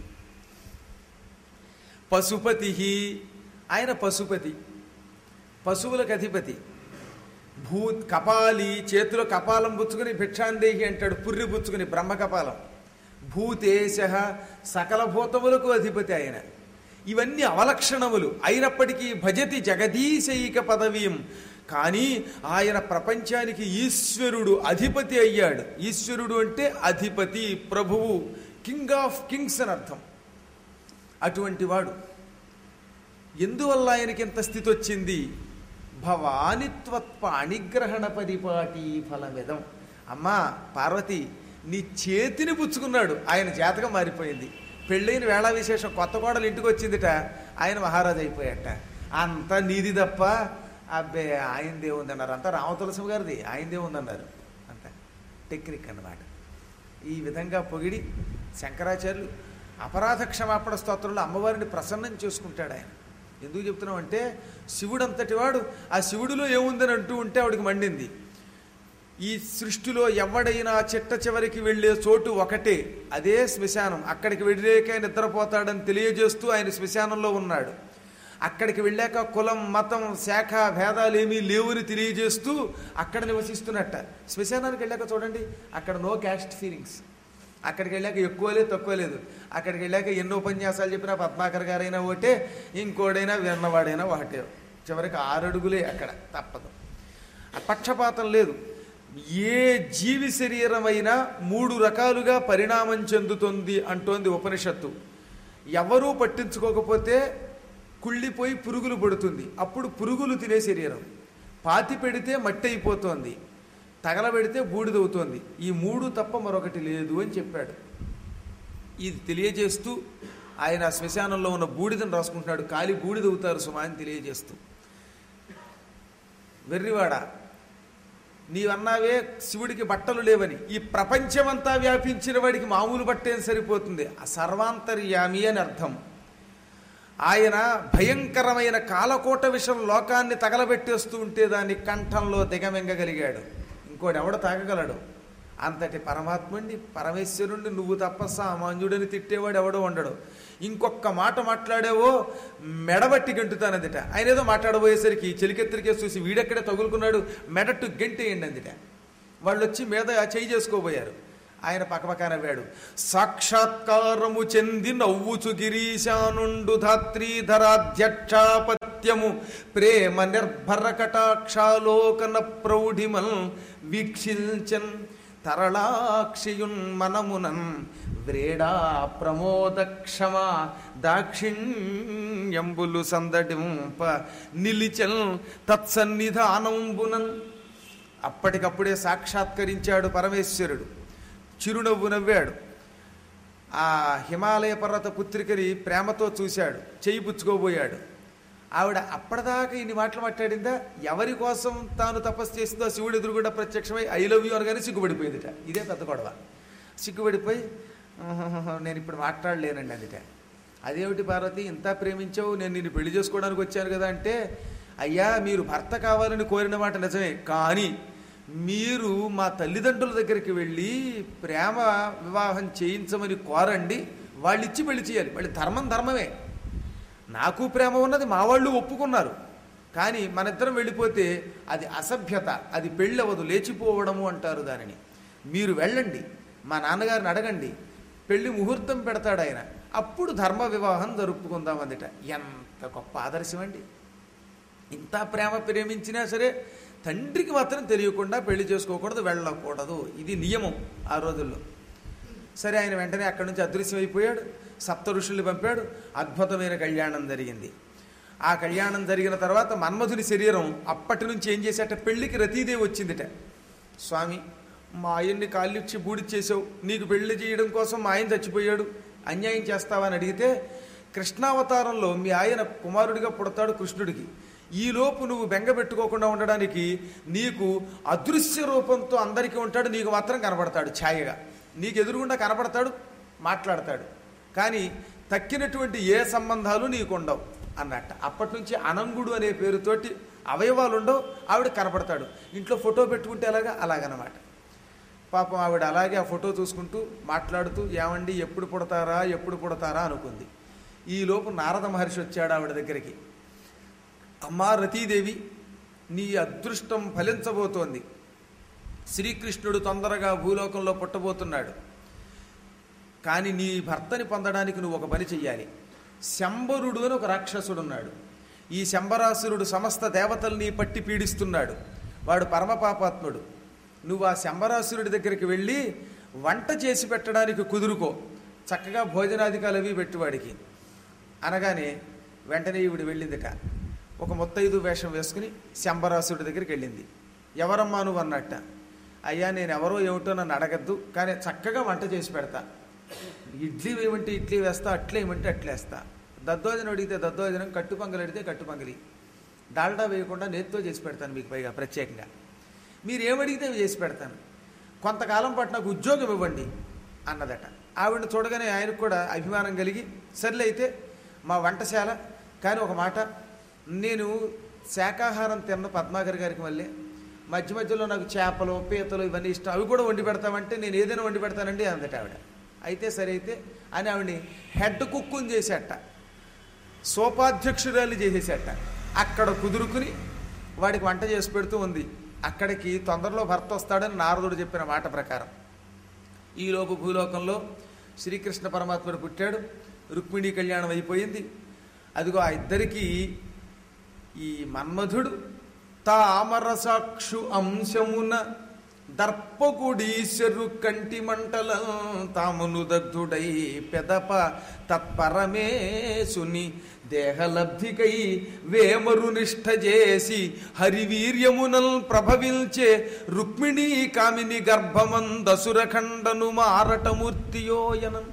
పశుపతి ఆయన పశుపతి పశువులకు అధిపతి భూ కపాలి చేతిలో కపాలం పుచ్చుకుని భిక్షాందేహి అంటాడు పుర్రి పుచ్చుకుని బ్రహ్మ కపాలం భూతేశ సకల భూతములకు అధిపతి ఆయన ఇవన్నీ అవలక్షణములు అయినప్పటికీ భజతి జగదీశైక పదవీం కానీ ఆయన ప్రపంచానికి ఈశ్వరుడు అధిపతి అయ్యాడు ఈశ్వరుడు అంటే అధిపతి ప్రభువు కింగ్ ఆఫ్ కింగ్స్ అని అర్థం అటువంటి వాడు ఎందువల్ల ఆయనకి ఇంత స్థితి వచ్చింది భవానిత్వత్వ అనిగ్రహణ పరిపాటి ఫలమిదం అమ్మా పార్వతి నీ చేతిని పుచ్చుకున్నాడు ఆయన జాతకం మారిపోయింది పెళ్ళైన వేళ విశేషం కొత్త కోడలు ఇంటికి వచ్చిందిట ఆయన మహారాజు అయిపోయాట అంతా నీది తప్ప అబ్బే ఆయనదే ఉందన్నారు అంతా రామతులసి గారిది ఆయనదే ఉందన్నారు అంత టెక్నిక్ అన్నమాట ఈ విధంగా పొగిడి శంకరాచార్యులు అపరాధ క్షమాపణ స్తోత్రంలో అమ్మవారిని ప్రసన్నం చేసుకుంటాడు ఆయన ఎందుకు చెప్తున్నాం అంటే శివుడు అంతటి వాడు ఆ శివుడిలో ఏముందని అంటూ ఉంటే ఆవిడికి మండింది ఈ సృష్టిలో ఎవడైనా చిట్ట చివరికి వెళ్ళే చోటు ఒకటే అదే శ్మశానం అక్కడికి వెళ్ళాక నిద్రపోతాడని తెలియజేస్తూ ఆయన శ్మశానంలో ఉన్నాడు అక్కడికి వెళ్ళాక కులం మతం శాఖ భేదాలు ఏమీ లేవుని తెలియజేస్తూ అక్కడ నివసిస్తున్నట్ట శ్మశానానికి వెళ్ళాక చూడండి అక్కడ నో క్యాస్ట్ ఫీలింగ్స్ అక్కడికి వెళ్ళాక ఎక్కువ లేదు తక్కువ లేదు అక్కడికి వెళ్ళాక ఎన్నో ఉపన్యాసాలు చెప్పినా పద్మాకర్ గారైనా ఒకటే ఇంకోడైనా విన్నవాడైనా ఒకటే చివరికి ఆరడుగులే అక్కడ తప్పదు ఆ పక్షపాతం లేదు ఏ జీవి శరీరమైనా మూడు రకాలుగా పరిణామం చెందుతుంది అంటోంది ఉపనిషత్తు ఎవరూ పట్టించుకోకపోతే కుళ్ళిపోయి పురుగులు పడుతుంది అప్పుడు పురుగులు తినే శరీరం పాతి పెడితే మట్టి అయిపోతోంది తగలబెడితే బూడిదవుతోంది ఈ మూడు తప్ప మరొకటి లేదు అని చెప్పాడు ఇది తెలియజేస్తూ ఆయన శ్మశానంలో ఉన్న బూడిదని రాసుకుంటున్నాడు కాలి బూడిదవుతారు సుమా అని తెలియజేస్తూ వెర్రివాడ నీవన్నావే శివుడికి బట్టలు లేవని ఈ ప్రపంచమంతా వ్యాపించిన వాడికి మామూలు బట్టేం సరిపోతుంది ఆ సర్వాంతర్యామి అని అర్థం ఆయన భయంకరమైన కాలకోట విషయం లోకాన్ని తగలబెట్టేస్తూ ఉంటే దాన్ని కంఠంలో దిగమింగగలిగాడు ఇంకోటి ఎవడ తాగగలడు అంతటి పరమాత్ముడిని పరమేశ్వరుణ్ణి నువ్వు తప్ప సామాన్యుడని తిట్టేవాడు ఎవడో ఉండడు ఇంకొక మాట మాట్లాడేవో మెడబట్టి గెంటుతానదిట ఆయన ఏదో మాట్లాడబోయేసరికి చెలికెత్తిరికే చూసి వీడెక్కడే తగులుకున్నాడు మెడట్టు గెంటేయండి అందిట వాళ్ళు వచ్చి మీద చేయి చేసుకోబోయారు ఆయన పక్కపక్క నవ్వాడు సాక్షాత్కారము చెంది నవ్వుచు గిరీశానుండు ధాత్రీధరాధ్యక్షాపత్య మహత్యము ప్రేమ నిర్భర కటాక్షాలోకన ప్రౌఢిమల్ వీక్షించన్ తరళాక్షియున్ మనమునన్ వ్రేడా ప్రమోద క్షమ దాక్షిణ్యంబులు సందడింప నిలిచల్ తత్సన్నిధానంబునన్ అప్పటికప్పుడే సాక్షాత్కరించాడు పరమేశ్వరుడు చిరునవ్వు నవ్వాడు ఆ హిమాలయ పర్వత పుత్రికని ప్రేమతో చూశాడు చేయి పుచ్చుకోబోయాడు ఆవిడ అప్పటిదాకా ఇన్ని మాటలు మాట్లాడిందా ఎవరి కోసం తాను తపస్సు చేసిందో శివుడు ఎదురుగుండా ప్రత్యక్షమై ఐ లవ్ యూ అనగానే సిగ్గుపడిపోయిందిట ఇదే పెద్ద గొడవ సిగ్గుపడిపోయి "ఆహాహా, నేను ఇప్పుడు మాట్లాడలేనండి అందుట అదేమిటి పార్వతి ఇంత ప్రేమించావు నేను నిన్ను పెళ్లి చేసుకోవడానికి వచ్చాను కదా అంటే అయ్యా మీరు భర్త కావాలని కోరిన మాట నిజమే కానీ మీరు మా తల్లిదండ్రుల దగ్గరికి వెళ్ళి ప్రేమ వివాహం చేయించమని కోరండి వాళ్ళు ఇచ్చి పెళ్లి చేయాలి వాళ్ళ ధర్మం ధర్మమే నాకు ప్రేమ ఉన్నది మా వాళ్ళు ఒప్పుకున్నారు కానీ మన ఇద్దరం వెళ్ళిపోతే అది అసభ్యత అది పెళ్ళి అవ్వదు లేచిపోవడము అంటారు దానిని మీరు వెళ్ళండి మా నాన్నగారిని అడగండి పెళ్లి ముహూర్తం పెడతాడు ఆయన అప్పుడు ధర్మ వివాహం జరుపుకుందాం అందుట ఎంత గొప్ప ఆదర్శం అండి ఇంత ప్రేమ ప్రేమించినా సరే తండ్రికి మాత్రం తెలియకుండా పెళ్లి చేసుకోకూడదు వెళ్ళకూడదు ఇది నియమం ఆ రోజుల్లో సరే ఆయన వెంటనే అక్కడి నుంచి అదృశ్యమైపోయాడు సప్త ఋషుల్ని పంపాడు అద్భుతమైన కళ్యాణం జరిగింది ఆ కళ్యాణం జరిగిన తర్వాత మన్మధుని శరీరం అప్పటి నుంచి ఏం చేసేట పెళ్లికి రతీదేవి వచ్చిందిట స్వామి మా ఆయన్ని కాళ్ళిచ్చి బూడిచ్చేసావు నీకు పెళ్లి చేయడం కోసం మా ఆయన చచ్చిపోయాడు అన్యాయం చేస్తావా అని అడిగితే కృష్ణావతారంలో మీ ఆయన కుమారుడిగా పుడతాడు కృష్ణుడికి ఈలోపు నువ్వు బెంగ పెట్టుకోకుండా ఉండడానికి నీకు అదృశ్య రూపంతో అందరికీ ఉంటాడు నీకు మాత్రం కనబడతాడు ఛాయగా నీకు ఎదురుగుండా కనబడతాడు మాట్లాడతాడు కానీ తక్కినటువంటి ఏ సంబంధాలు నీకు ఉండవు అన్నట్ట అప్పటి నుంచి అనంగుడు అనే పేరుతోటి అవయవాలు ఉండవు ఆవిడ కనపడతాడు ఇంట్లో ఫోటో పెట్టుకుంటే ఎలాగా అలాగనమాట పాపం ఆవిడ అలాగే ఆ ఫోటో చూసుకుంటూ మాట్లాడుతూ ఏమండి ఎప్పుడు పుడతారా ఎప్పుడు పుడతారా అనుకుంది ఈలోపు నారద మహర్షి వచ్చాడు ఆవిడ దగ్గరికి అమ్మా రతీదేవి నీ అదృష్టం ఫలించబోతోంది శ్రీకృష్ణుడు తొందరగా భూలోకంలో పుట్టబోతున్నాడు కానీ నీ భర్తని పొందడానికి నువ్వు ఒక పని చెయ్యాలి శంబరుడు అని ఒక రాక్షసుడు ఉన్నాడు ఈ శంబరాసురుడు సమస్త దేవతల్ని పట్టి పీడిస్తున్నాడు వాడు పరమపాపాత్ముడు నువ్వు ఆ శంబరాసురుడి దగ్గరికి వెళ్ళి వంట చేసి పెట్టడానికి కుదురుకో చక్కగా భోజనాధికాలు అవి పెట్టువాడికి అనగానే వెంటనే ఈవిడ వెళ్ళిందిట ఒక ముత్తైదు వేషం వేసుకుని శంబరాసుడి దగ్గరికి వెళ్ళింది ఎవరమ్మా నువ్వు అన్నట్ట అయ్యా నేను ఎవరో ఏమిటో నన్ను అడగద్దు కానీ చక్కగా వంట చేసి పెడతా ఇడ్లీ వేయమంటే ఇడ్లీ వేస్తా అట్లే వేయమంటే అట్లే వేస్తా దద్దోజనం అడిగితే దద్దోజనం కట్టు పొంగలి అడిగితే కట్టు పొంగలి డాల్డా వేయకుండా నేతితో చేసి పెడతాను మీకు పైగా ప్రత్యేకంగా మీరు ఏమడిగితే అవి చేసి పెడతాను కొంతకాలం పాటు నాకు ఉద్యోగం ఇవ్వండి అన్నదట ఆవిడని చూడగానే ఆయనకు కూడా అభిమానం కలిగి సర్లే అయితే మా వంటశాల కానీ ఒక మాట నేను శాకాహారం తిన్న పద్మాకర్ గారికి మళ్ళీ మధ్య మధ్యలో నాకు చేపలు పీతలు ఇవన్నీ ఇష్టం అవి కూడా వండి పెడతామంటే నేను ఏదైనా వండి పెడతానండి అందట ఆవిడ అయితే సరే అయితే అని ఆవిడని హెడ్ కుక్కుని చేసేట సోపాధ్యక్షురాలు చేసేసేట అక్కడ కుదురుకుని వాడికి వంట చేసి పెడుతూ ఉంది అక్కడికి తొందరలో భర్త వస్తాడని నారదుడు చెప్పిన మాట ప్రకారం ఈలోపు భూలోకంలో శ్రీకృష్ణ పరమాత్ముడు పుట్టాడు రుక్మిణీ కళ్యాణం అయిపోయింది అదిగో ఆ ఇద్దరికీ ఈ మన్మధుడు తామరసాక్షు అంశమున దర్పకుడీశ్వరు కంటి మంటల తామును దగ్ధుడై పెదప తత్పరమేశుని దేహలబ్ధికై వేమరు నిష్ఠ చేసి హరివీర్యమునల్ ప్రభవించే రుక్మిణీ కామిని గర్భమందసురఖండను మారటమూర్తియోయనం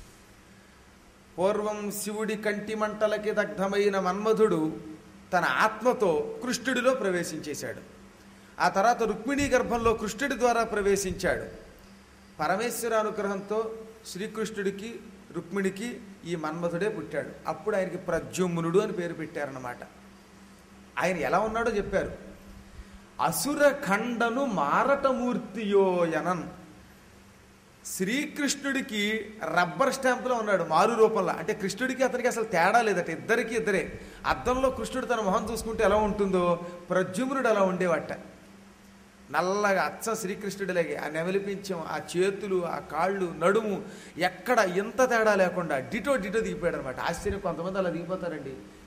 పూర్వం శివుడి కంటి మంటలకి దగ్ధమైన మన్మధుడు తన ఆత్మతో కృష్ణుడిలో ప్రవేశించేశాడు ఆ తర్వాత రుక్మిణీ గర్భంలో కృష్ణుడి ద్వారా ప్రవేశించాడు పరమేశ్వర అనుగ్రహంతో శ్రీకృష్ణుడికి రుక్మిణికి ఈ మన్మధుడే పుట్టాడు అప్పుడు ఆయనకి ప్రద్యుమ్నుడు అని పేరు పెట్టారన్నమాట ఆయన ఎలా ఉన్నాడో చెప్పారు అసుర ఖండను మారటమూర్తియోయనన్ శ్రీకృష్ణుడికి రబ్బర్ స్టాంపులో ఉన్నాడు మారు రూపంలో అంటే కృష్ణుడికి అతనికి అసలు తేడా లేదట ఇద్దరికి ఇద్దరే అద్దంలో కృష్ణుడు తన మొహం చూసుకుంటే ఎలా ఉంటుందో ప్రద్యుమ్నుడు అలా ఉండేవట నల్లగా అచ్చ శ్రీకృష్ణుడిలాగే ఆ నెమలిపించం ఆ చేతులు ఆ కాళ్ళు నడుము ఎక్కడ ఎంత తేడా లేకుండా డిటో డిటో దిగిపోయాడు అనమాట ఆశ్చర్యం కొంతమంది అలా దిగిపోతారండి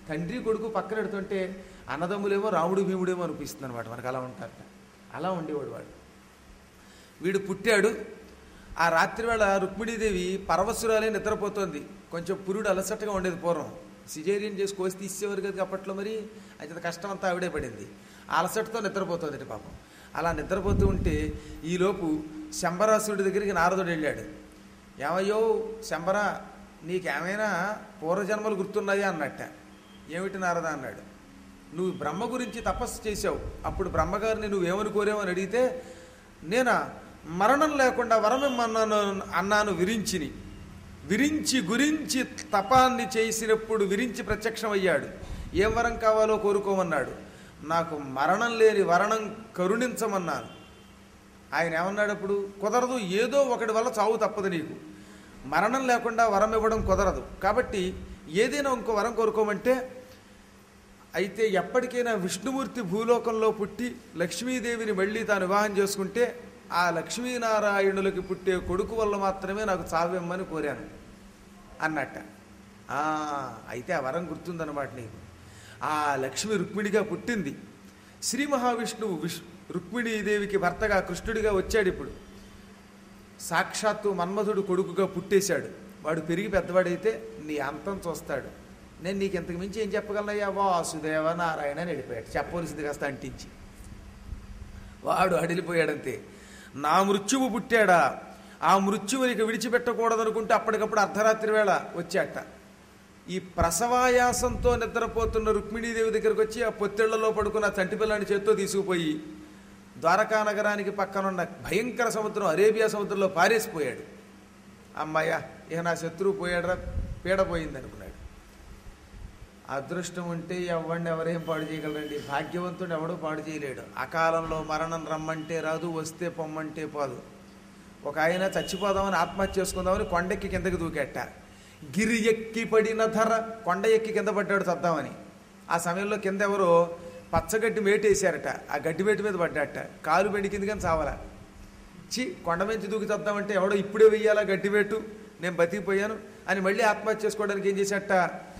తండ్రి కొడుకు పక్కన పెడుతుంటే అన్నదమ్ములేమో రాముడు భీముడేమో అనిపిస్తుంది అనమాట మనకు అలా ఉంటారట అలా ఉండేవాడు వాడు వీడు పుట్టాడు ఆ రాత్రి వేళ రుక్మిణీదేవి పరవశురాలే నిద్రపోతోంది కొంచెం పురుడు అలసటగా ఉండేది పూర్వం సిజేరియన్ చేసి కోసి తీసేవారు కదా అప్పట్లో మరి అయితే కష్టం అంతా ఆవిడే పడింది ఆ అలసటతో నిద్రపోతుంది పాపం అలా నిద్రపోతూ ఉంటే ఈలోపు శంబరాసురుడి దగ్గరికి నారదుడు వెళ్ళాడు ఏమయ్యో శంబర నీకేమైనా పూర్వజన్మలు గుర్తున్నాయా అన్నట్ట ఏమిటి నారద అన్నాడు నువ్వు బ్రహ్మ గురించి తపస్సు చేశావు అప్పుడు బ్రహ్మగారిని నువ్వేమని కోరావని అడిగితే నేనా మరణం లేకుండా వరమిమ్మన్నాను అన్నాను విరించిని విరించి గురించి తపాన్ని చేసినప్పుడు విరించి ప్రత్యక్షమయ్యాడు ఏం వరం కావాలో కోరుకోమన్నాడు నాకు మరణం లేని వరణం కరుణించమన్నాను ఆయన ఏమన్నాడు అప్పుడు కుదరదు ఏదో ఒకటి వల్ల చావు తప్పదు నీకు మరణం లేకుండా వరం ఇవ్వడం కుదరదు కాబట్టి ఏదైనా ఇంకో వరం కోరుకోమంటే అయితే ఎప్పటికైనా విష్ణుమూర్తి భూలోకంలో పుట్టి లక్ష్మీదేవిని మళ్ళీ తాను వివాహం చేసుకుంటే ఆ లక్ష్మీనారాయణులకి పుట్టే కొడుకు వల్ల మాత్రమే నాకు చావిమ్మని కోరాను అన్నట్ట ఆ, అయితే ఆ వరం గుర్తుందన్నమాట నీకు ఆ లక్ష్మి రుక్మిణిగా పుట్టింది శ్రీ మహావిష్ణువు విష్ రుక్మిణీదేవికి భర్తగా కృష్ణుడిగా వచ్చాడు ఇప్పుడు సాక్షాత్తు మన్మధుడు కొడుకుగా పుట్టేశాడు వాడు పెరిగి పెద్దవాడైతే నీ అంతం చూస్తాడు నేను నీకు ఇంతకు మించి ఏం చెప్పగలనయ్యా వాసుదేవ నారాయణ అని వెళ్ళిపోయాడు చెప్పవలసింది కాస్త అంటించి వాడు అడిలిపోయాడంతే నా మృత్యువు పుట్టాడా ఆ మృత్యువునికి విడిచిపెట్టకూడదనుకుంటే అప్పటికప్పుడు అర్ధరాత్రి వేళ వచ్చాట ఈ ప్రసవాయాసంతో నిద్రపోతున్న రుక్మిణీదేవి దగ్గరకు వచ్చి ఆ పొత్తిళ్లలో పడుకున్న ఆ చంటి పిల్లాన్ని చేత్తో తీసుకుపోయి ద్వారకా నగరానికి పక్కనున్న భయంకర సముద్రం అరేబియా సముద్రంలో పారేసిపోయాడు అమ్మాయ ఇక నా శత్రువు పోయాడరా పీడ పోయింది అనుకున్నాడు అదృష్టం ఉంటే ఎవరిని ఎవరేం పాడు చేయగలరండి భాగ్యవంతుడు ఎవడో పాడు చేయలేడు అకాలంలో మరణం రమ్మంటే రాదు వస్తే పొమ్మంటే పోదు ఒక ఆయన చచ్చిపోదామని ఆత్మహత్య చేసుకుందామని కొండెక్కి కిందకి దూకెట్ట గిరి ఎక్కి పడిన ధర కొండ ఎక్కి కింద పడ్డాడు చద్దామని ఆ సమయంలో కింద ఎవరో పచ్చగడ్డి మేటేశారట ఆ గడ్డి మేట మీద పడ్డాట కాలు బెణికింది కానీ చావలా చి కొండ నుంచి దూకి చద్దామంటే ఎవడో ఇప్పుడే వెయ్యాలా గడ్డి వేటు నేను బతికిపోయాను అని మళ్ళీ ఆత్మహత్య చేసుకోవడానికి ఏం చేశాట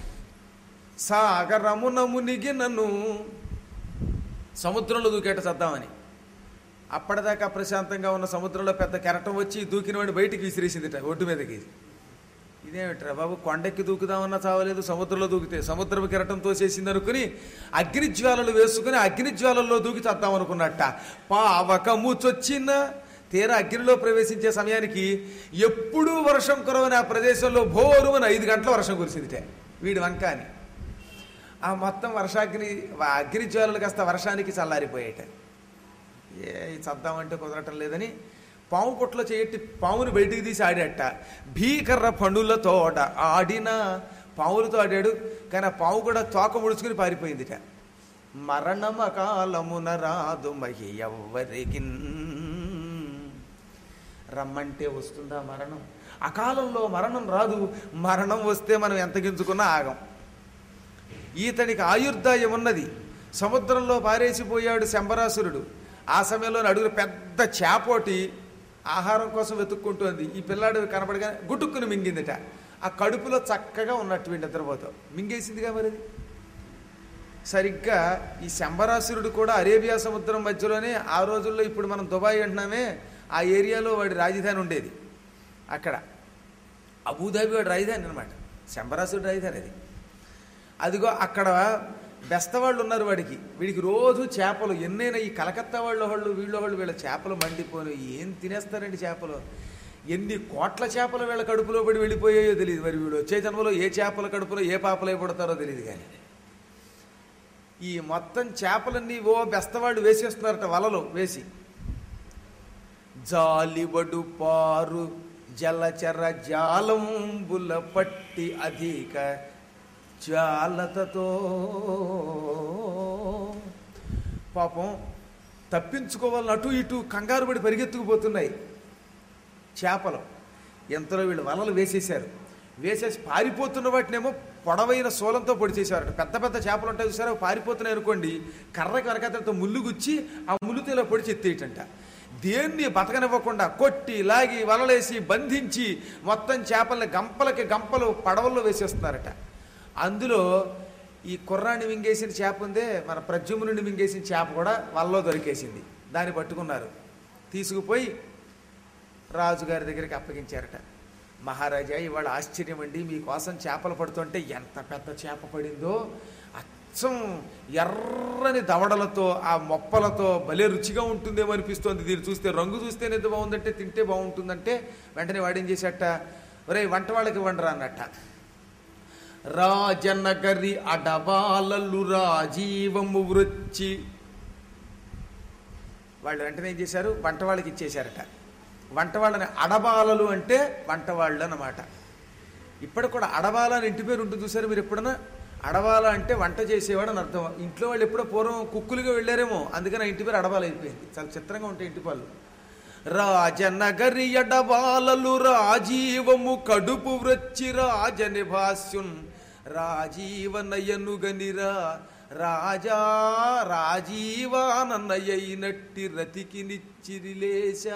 సాగరమున మునిగి నన్ను సముద్రంలో దూకేట చద్దామని అప్పటిదాకా ప్రశాంతంగా ఉన్న సముద్రంలో పెద్ద కెరటం వచ్చి దూకిన వాడిని బయటికి విసిరేసిందిట ఒడ్డు మీదకి ఇదేమిట్రా బాబు కొండెక్కి దూకుదామన్నా చావలేదు సముద్రంలో దూకితే సముద్రపు కెరటం తోసేసింది అనుకుని అగ్నిజ్వాలలు వేసుకుని అగ్నిజ్వాలల్లో దూకి చద్దాం అనుకున్నట్ట పావకము చొచ్చిన తీరా అగ్నిలో ప్రవేశించే సమయానికి ఎప్పుడూ వర్షం కురవని ఆ ప్రదేశంలో భోరుమని ఐదు గంటల వర్షం కురిసిందిటే వీడి వంక అని ఆ మొత్తం వర్షాగ్ని ఆ అగ్నిజ్వాలలు కాస్త వర్షానికి చల్లారిపోయేట ఏ ఇది చద్దామంటే కుదరటం లేదని పాము పుట్టలో చేయట్టి పాముని బయటికి తీసి ఆడాట భీకర పండులతోడ ఆడిన పాములతో ఆడాడు కానీ ఆ పాము కూడా తోక ముడుచుకుని పారిపోయిందిట మరణమకాలమున రాదు మహి ఎవ్వరికి రమ్మంటే వస్తుందా మరణం అకాలంలో మరణం రాదు మరణం వస్తే మనం ఎంత గింజుకున్నా ఆగం ఈతనికి ఆయుర్దాయం ఉన్నది సముద్రంలో పారేసిపోయాడు శంబరాసురుడు ఆ సమయంలో అడుగున పెద్ద చేపోటి ఆహారం కోసం వెతుక్కుంటోంది ఈ పిల్లాడు కనపడగానే గుటుక్కుని మింగిందిట ఆ కడుపులో చక్కగా ఉన్నట్టు వీడి నిద్రపోతాం మింగేసిందిగా మరి అది. సరిగ్గా ఈ శంబరాసురుడు కూడా అరేబియా సముద్రం మధ్యలోనే ఆ రోజుల్లో ఇప్పుడు మనం దుబాయ్ అంటున్నామే ఆ ఏరియాలో వాడి రాజధాని ఉండేది అక్కడ అబుదాబి వాడి రాజధాని అనమాట శంబరాసురుడు రాజధాని అది అదిగో అక్కడ బెస్తవాళ్ళు ఉన్నారు వాడికి వీడికి రోజు చేపలు ఎన్నైనా ఈ కలకత్తా వాళ్ళ వాళ్ళు వీళ్ళ వాళ్ళు వీళ్ళ చేపలు మండిపోయి ఏం తినేస్తారండి చేపలు ఎన్ని కోట్ల చేపలు వీళ్ళ కడుపులో పడి వెళ్ళిపోయాయో తెలియదు మరి వీడు వచ్చే జన్మలో ఏ చేపల కడుపులో ఏ పాపలై పుడతారో తెలియదు కానీ ఈ మొత్తం చేపలన్నీ ఓ బెస్తవాళ్ళు వేసేస్తున్నారట వలలో వేసి జాలిబడు పారు జలచర జాలంబుల పట్టి అధిక జాలతతో పాపం తప్పించుకోవాలని అటు ఇటు కంగారు పడి పరిగెత్తుకుపోతున్నాయి చేపలు ఎంతలో వీళ్ళు వలలు వేసేశారు వేసేసి పారిపోతున్న వాటినేమో పొడవైన సోలంతో పొడి చేసేవారట పెద్ద పెద్ద చేపలు ఉంటాయి చూసారా అవి పారిపోతున్నాయి అనుకోండి కర్రకి వెనకతలతో ముళ్ళు గుచ్చి ఆ ముళ్ళుతో ఇలా పొడి చెత్తేయటంట దేన్ని బతకనివ్వకుండా కొట్టి లాగి వలలేసి బంధించి మొత్తం చేపల్ని గంపలకి గంపలు పడవల్లో వేసేస్తున్నారట అందులో ఈ కుర్రాన్ని మింగేసిన చేప ఉందే మన ప్రద్యుమ్నుని మింగేసిన చేప కూడా వలలో దొరికేసింది దాన్ని పట్టుకున్నారు తీసుకుపోయి రాజుగారి దగ్గరికి అప్పగించారట మహారాజా ఇవాళ ఆశ్చర్యం అండి మీకోసం చేపలు పడుతుంటే ఎంత పెద్ద చేప పడిందో అచ్చం ఎర్రని దవడలతో ఆ మొప్పలతో భలే రుచిగా ఉంటుందేమో అనిపిస్తోంది దీన్ని చూస్తే రంగు చూస్తేనే ఎంత బాగుందంటే తింటే బాగుంటుందంటే వెంటనే వాడేం చేశాట ఒరే వంట వాళ్ళకి ఇవ్వండిరా అన్నట్ట రాజనగరి అడబాలలు రాజీవము వృచ్చి వాళ్ళు వెంటనే ఏం చేశారు వంట వాళ్ళకి ఇచ్చేశారట వంట వాళ్ళని అడబాలలు అంటే వంట వాళ్ళు అన్నమాట ఇప్పటికి కూడా అడబాల అని ఇంటి పేరు ఉంటుంది చూసారు మీరు ఎప్పుడన్నా అడబాల అంటే వంట చేసేవాడు అని అర్థం ఇంట్లో వాళ్ళు ఎప్పుడో పూర్వం కుక్కులుగా వెళ్ళారేమో అందుకని ఆ ఇంటి పేరు అడబాల అయిపోయింది చాలా చిత్రంగా ఉంటాయి ఇంటి పళ్ళు రాజనగరి ఎడబాలలు రాజీవము కడుపు వృచ్చి రాజని భాష్యున్ రాజీవ నయనుగనిరా రాజా రాజీవానన్నయ్యనట్టి రతికి నిచ్చిరిలేశా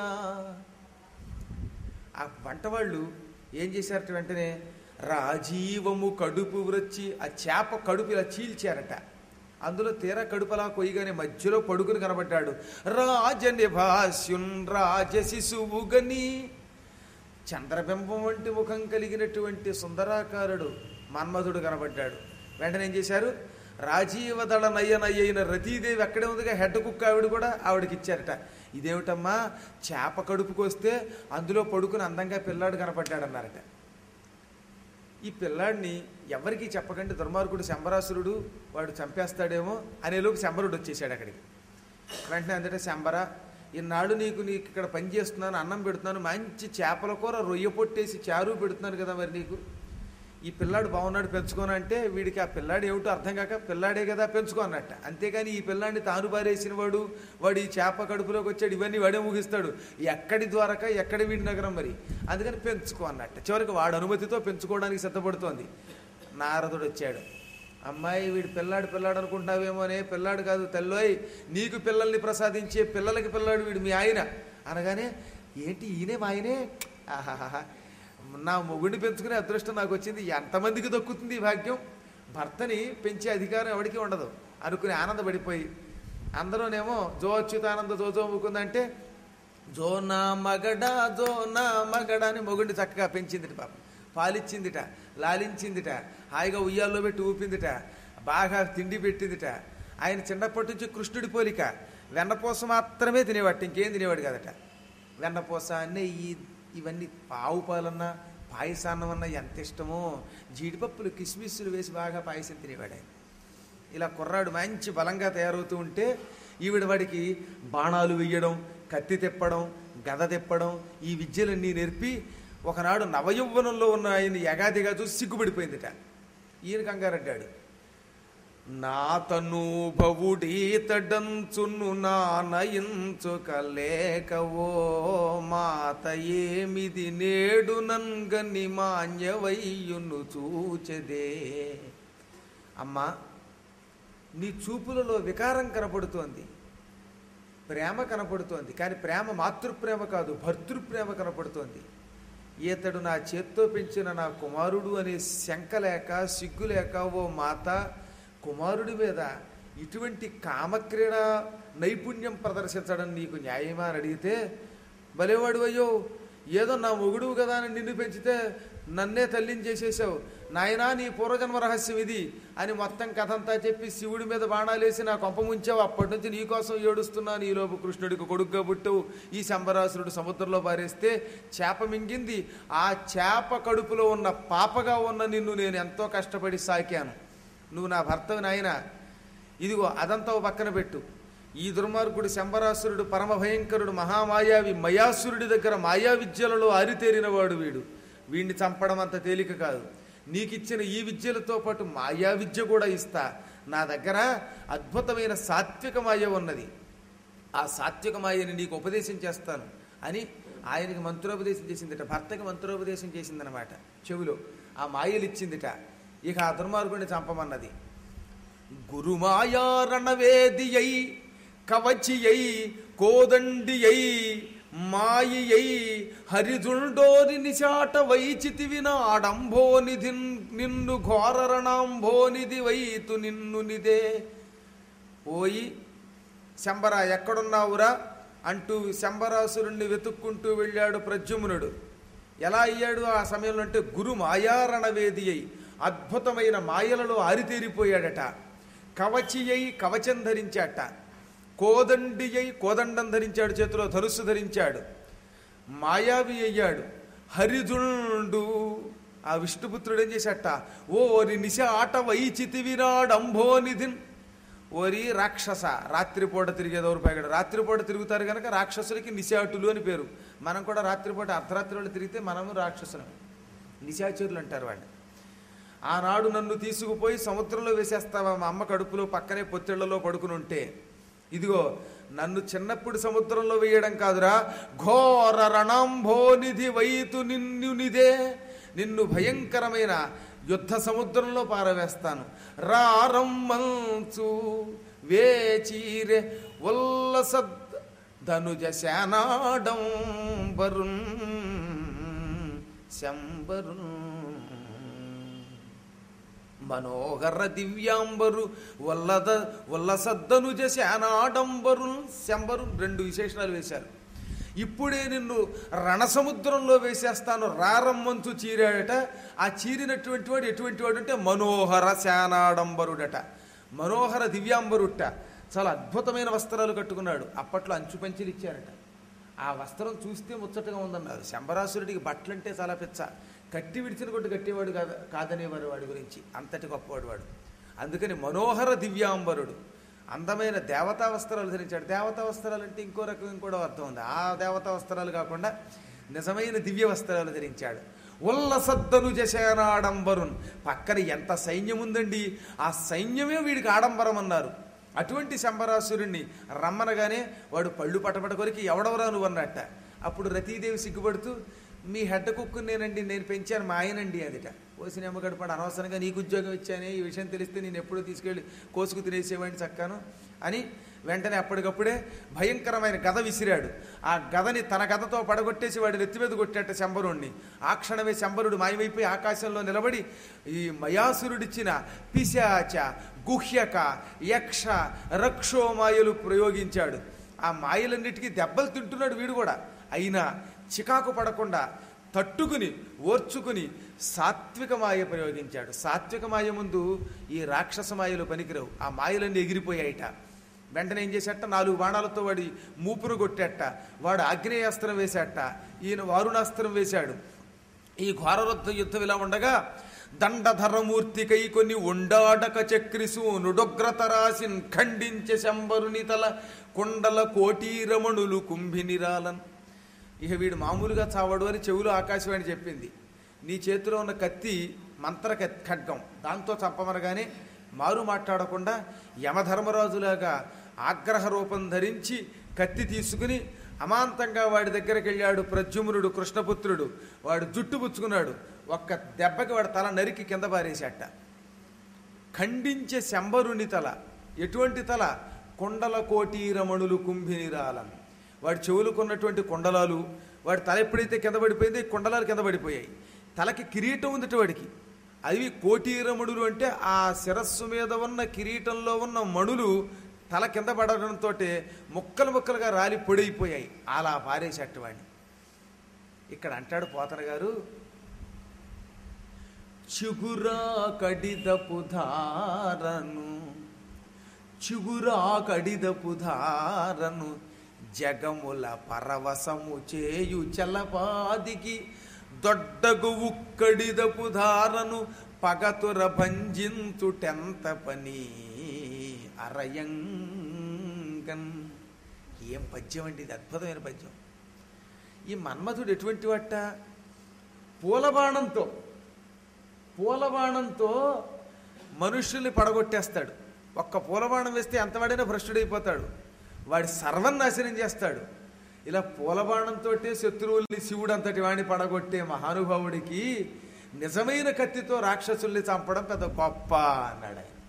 ఆ వంట వాళ్ళు ఏం చేశారట వెంటనే రాజీవము కడుపు వృచ్చి ఆ చేప కడుపు ఇలా చీల్చారట అందులో తీర కడుపలా కొయ్యగానే మధ్యలో పడుకుని కనబడ్డాడు రాజని భాష్యున్ రాజ శిశువుగని చంద్రబింబం వంటి ముఖం కలిగినటువంటి సుందరాకారుడు మన్మధుడు కనబడ్డాడు వెంటనే ఏం చేశారు రాజీవదళ నయ్యనయ్యైన రతీదేవి అక్కడే ఉందిగా హెడ్ కుక్క ఆవిడ కూడా ఆవిడకి ఇచ్చారట ఇదేమిటమ్మా చేప కడుపుకి వస్తే అందులో పడుకుని అందంగా పిల్లాడు కనపడ్డాడన్నారట ఈ పిల్లాడిని ఎవరికీ చెప్పకండి దుర్మార్గుడు శంబరాసురుడు వాడు చంపేస్తాడేమో అనేలోపు శంబరుడు వచ్చేసాడు అక్కడికి వెంటనే అందుకే శంబర ఈనాడు నీకు నీకు ఇక్కడ పని చేస్తున్నాను అన్నం పెడుతున్నాను మంచి చేపల కూర రొయ్య పొట్టేసి చారు పెడుతున్నాను కదా మరి నీకు ఈ పిల్లాడు బాగున్నాడు పెంచుకోను అంటే వీడికి ఆ పిల్లాడు ఏమిటో అర్థం కాక పిల్లాడే కదా పెంచుకో అన్నట్ట అంతేగాని ఈ పిల్లాడిని తాను పారేసిన వాడు వాడు ఈ చేప కడుపులోకి వచ్చాడు ఇవన్నీ వాడే ముగిస్తాడు ఎక్కడి ద్వారక ఎక్కడి వీడి నగరం మరి అందుకని పెంచుకో అన్నట్ట చివరికి వాడు అనుమతితో పెంచుకోవడానికి సిద్ధపడుతోంది నారదుడు వచ్చాడు అమ్మాయి వీడు పిల్లాడు పిల్లాడు అనుకుంటున్నావేమో అనే పిల్లాడు కాదు తెల్లోయ్ నీకు పిల్లల్ని ప్రసాదించే పిల్లలకి పిల్లాడు వీడు మీ ఆయన అనగానే ఏంటి ఈయనే మా ఆయనే ఆహాహా నా మొగుడిని పెంచుకునే అదృష్టం నాకు వచ్చింది ఎంతమందికి దక్కుతుంది ఈ భాగ్యం భర్తని పెంచే అధికారం ఎవడికి ఉండదు అనుకుని ఆనందపడిపోయి అందరూనేమో జో అచ్యుతానంద జో జో ముకుందంటే జో నా మగడ జో నా మగడ అని మొగుడిని చక్కగా పెంచిందిట పాప పాలిచ్చిందిట లాలించిందిట హాయిగా ఉయ్యాల్లో పెట్టి ఊపిందిట బాగా తిండి పెట్టిందిట ఆయన చిన్నప్పటి నుంచి కృష్ణుడి పోలిక వెన్నపూస మాత్రమే తినేవాడు ఇంకేం తినేవాడు కదట వెన్నపూస నెయ్యి ఇవన్నీ ఆవు పాలన్నా పాయసాన్నం అన్నా ఎంత ఇష్టమో జీడిపప్పులు కిస్మిస్సులు వేసి బాగా పాయసం తినేవాడు ఆయన ఇలా కుర్రాడు మంచి బలంగా తయారవుతూ ఉంటే ఈవిడ వాడికి బాణాలు వెయ్యడం కత్తి తిప్పడం గద తిప్పడం ఈ విద్యలన్నీ నేర్పి ఒకనాడు నవయౌవనంలో ఉన్న ఆయన యగాదిగా చూసి సిగ్గుపడిపోయిందిట ఈయన కంగారడ్డాడు నా తనూభవుడీతడంచును నానయించుకలేకవో మాత ఏమిది నేడు నంగని మాన్యవయ్యును చూచెదే అమ్మా నీ చూపులలో వికారం కనపడుతోంది ప్రేమ కనపడుతోంది కానీ ప్రేమ మాతృప్రేమ కాదు భర్తృప్రేమ కనపడుతోంది ఈతడు నా చేత్తో పెంచిన నా కుమారుడు అనే శంక లేక సిగ్గు లేక ఓ మాత కుమారుడి మీద ఇటువంటి కామక్రీడ నైపుణ్యం ప్రదర్శించడం నీకు న్యాయమా అని అడిగితే భలేవాడు అయ్యో ఏదో నా మొగుడువు కదా అని నిన్ను పెంచితే నన్నే తల్లిని చేసేసావు నాయనా నీ పూర్వజన్మ రహస్యం ఇది అని మొత్తం కథ అంతా చెప్పి శివుడి మీద బాణాలేసి నా కొంప ముంచావు అప్పటి నుంచి నీ కోసం ఏడుస్తున్నాను ఈలోపు కృష్ణుడికి కొడుగ్గా పుట్టావు ఈ శంబరాసురుడు సముద్రంలో పారేస్తే చేప మింగింది ఆ చేప కడుపులో ఉన్న పాపగా ఉన్న నిన్ను నేను ఎంతో కష్టపడి సాకాను నువ్వు నా భర్తవి నాయన ఇదిగో అదంతా ఓ పక్కన పెట్టు ఈ దుర్మార్గుడు శంబరాసురుడు పరమ భయంకరుడు మహామాయావి మయాసురుడి దగ్గర మాయా విద్యలలో ఆరితేరినవాడు వీడు వీడిని చంపడం అంత తేలిక కాదు నీకిచ్చిన ఈ విద్యలతో పాటు మాయా విద్య కూడా ఇస్తా నా దగ్గర అద్భుతమైన సాత్విక మాయ ఉన్నది ఆ సాత్విక మాయని నీకు ఉపదేశం చేస్తాను అని ఆయనకి మంత్రోపదేశం చేసిందిట భర్తకి మంత్రోపదేశం చేసిందనమాట చెవిలో ఆ మాయలు ఇచ్చిందిట ఇక ఆ దుర్మార్గుడిని చంపమన్నది గురుమాయా రణవేదియై కవచియై కోదండియై మాయయై హరిజుండోరి నిశాట వైచితి వినాడంభోనిధిన్ నిన్ను ఘోరరణాంభోనిది వైతు నిన్ను నిదే పోయి శంబర ఎక్కడున్నావురా అంటూ శంబరాసురుణ్ణి వెతుక్కుంటూ వెళ్ళాడు ప్రద్యుమ్నుడు ఎలా అయ్యాడు ఆ సమయంలో అంటే గురు మాయారణవేది అయి అద్భుతమైన మాయలలో ఆరితేరిపోయాడట కవచి అయి కవచం ధరించాట కోదండి అయి కోదండం ధరించాడు చేతిలో ధనుస్సు ధరించాడు మాయావి అయ్యాడు హరిజుండు ఆ విష్ణుపుత్రుడు ఏం చేశాట ఓరి నిశ ఆట వైచితి విరాడంభోనిధిన్ ఓరి రాక్షస రాత్రిపూట తిరిగేదోరు పైగడు రాత్రిపూట తిరుగుతారు కనుక రాక్షసులకి నిశాటులు అని పేరు మనం కూడా రాత్రిపూట అర్ధరాత్రి వాళ్ళు తిరిగితే మనము రాక్షసులం నిశాచరులు అంటారు వాళ్ళు ఆనాడు నన్ను తీసుకుపోయి సముద్రంలో వేసేస్తావా మా అమ్మ కడుపులో పక్కనే పొత్తిళ్లలో పడుకుని ఉంటే ఇదిగో నన్ను చిన్నప్పుడు సముద్రంలో వేయడం కాదురా ఘోర రణంభోనిధి వైతు నిన్ను నిదే నిన్ను భయంకరమైన యుద్ధ సముద్రంలో పారవేస్తాను రారమ్మంచు వేచీరె ఉల్లసద్ ధనుజ శానాడం వరుణ్ శంబరున్ మనోహర దివ్యాంబరు వల్లద వల్లసద్దనుజ శానాడంబరు శంబరు రెండు విశేషణాలు వేశారు ఇప్పుడే నిన్ను రణసముద్రంలో వేసేస్తాను రారమ్మంతు చీరాడట ఆ చీరినటువంటి వాడు ఎటువంటి వాడు అంటే మనోహర శానాడంబరుడట మనోహర దివ్యాంబరుట చాలా అద్భుతమైన వస్త్రాలు కట్టుకున్నాడు అప్పట్లో అంచు పంచులు ఇచ్చారట ఆ వస్త్రం చూస్తే ముచ్చటగా ఉందన్నారు శంబరాసురుడికి బట్టలంటే చాలా పిచ్చ కట్టి విడిచిన కొట్టు కట్టేవాడు కాదు కాదనేవారు వాడి గురించి అంతటి గొప్పవాడు వాడు అందుకని మనోహర దివ్యాంబరుడు అందమైన దేవతా వస్త్రాలు ధరించాడు దేవతా వస్త్రాలు అంటే ఇంకో రకం ఇంకోటి అర్థం ఉంది ఆ దేవతా వస్త్రాలు కాకుండా నిజమైన దివ్య వస్త్రాలు ధరించాడు ఉల్లసద్దను జశానాడంబరున్ పక్కన ఎంత సైన్యం ఉందండి ఆ సైన్యమే వీడికి ఆడంబరం అన్నారు అటువంటి శంబరాసురుణ్ణి రమ్మనగానే వాడు పళ్ళు పటపట కొరికి ఎవడవరా నువ్వు అన్నట్ట అప్పుడు రతీదేవి సిగ్గుపడుతూ మీ హెడ్ కుక్కు నేనండి నేను పెంచాను మా ఆయనండి అదిట ఓసిన అమ్మగడపడు అనవసరంగా నీకు ఉద్యోగం ఇచ్చానే ఈ విషయం తెలిస్తే నేను ఎప్పుడూ తీసుకెళ్ళి కోసుకు తినేసేవాడిని చక్కాను అని వెంటనే అప్పటికప్పుడే భయంకరమైన గద విసిరాడు ఆ గదని తన గదతో పడగొట్టేసి వాడి నెత్తి మీద కొట్టేట శంబరుణ్ణి ఆ క్షణమే శంబరుడు మాయమైపోయి ఆకాశంలో నిలబడి ఈ మయాసురుడిచ్చిన పిశాచ గుహ్యక యక్ష రక్షో మాయలు ప్రయోగించాడు ఆ మాయలన్నిటికీ దెబ్బలు తింటున్నాడు వీడు కూడా అయినా చికాకు పడకుండా తట్టుకుని ఓర్చుకుని సాత్విక మాయ ప్రయోగించాడు సాత్విక మాయ ముందు ఈ రాక్షస మాయలు పనికిరావు ఆ మాయలన్నీ ఎగిరిపోయాయిట వెంటనే ఏం చేసేట నాలుగు బాణాలతో వాడి మూపును కొట్టేట వాడు ఆగ్నేయాస్త్రం వేసేట ఈయన వారుణాస్త్రం వేశాడు ఈ ఘోరరుద్ధ యుద్ధం ఇలా ఉండగా దండధరమూర్తికై కొన్ని ఉండాడక చక్రిసు నుడొగ్రతరాసిన్ ఖండించే శంబరుని తల కొండల కోటీరమణులు కుంభినిరాలన్ ఇక వీడు మామూలుగా చావడు అని చెవులు ఆకాశవాణి చెప్పింది నీ చేతిలో ఉన్న కత్తి మంత్ర కత్- ఖడ్గం దాంతో చంపమనగానే మారు మాట్లాడకుండా యమధర్మరాజులాగా ఆగ్రహ రూపం ధరించి కత్తి తీసుకుని అమాంతంగా వాడి దగ్గరికి వెళ్ళాడు ప్రద్యుమ్నుడు కృష్ణపుత్రుడు వాడు జుట్టు పుచ్చుకున్నాడు ఒక్క దెబ్బకి వాడి తల నరికి కింద పారేశాట ఖండించే శంబరుని తల ఎటువంటి తల కొండల కోటీరమణులు కుంభినిరాలను వాడి చెవులుకున్నటువంటి కొండలాలు వాడి తల ఎప్పుడైతే కింద పడిపోయిందో ఈ కొండలాలు కింద పడిపోయాయి తలకి కిరీటం ఉందట వాడికి అవి కోటీరమణులు అంటే ఆ శిరస్సు మీద ఉన్న కిరీటంలో ఉన్న మణులు తల కింద పడడంతో ముక్కలు ముక్కలుగా రాలి పొడైపోయాయి అలా పారేసేట వాడిని ఇక్కడ అంటాడు పోతన గారు చిగురా కడిదపు ధారను చిగురా కడిదపు ధారను జగముల పరవశము చేయు చలపాదికి దొడ్డగు ఉక్కడిదపు ధారను పగతుర భంజించుటెంత పని అరయంగన్ ఏం పద్యం అండి ఇది అద్భుతమైన పద్యం ఈ మన్మథుడు ఎటువంటి వాట పూలబాణంతో పూలబాణంతో మనుష్యుల్ని పడగొట్టేస్తాడు ఒక్క పూలబాణం వేస్తే ఎంతవాడైనా భ్రష్టుడైపోతాడు వాడి సర్వనాశనం చేస్తాడు ఇలా పూలబాణంతో శత్రువుల్ని శివుడు అంతటి వాడిని పడగొట్టే మహానుభావుడికి నిజమైన కత్తితో రాక్షసుల్ని చంపడం పెద్ద గొప్ప అన్నాడు ఆయన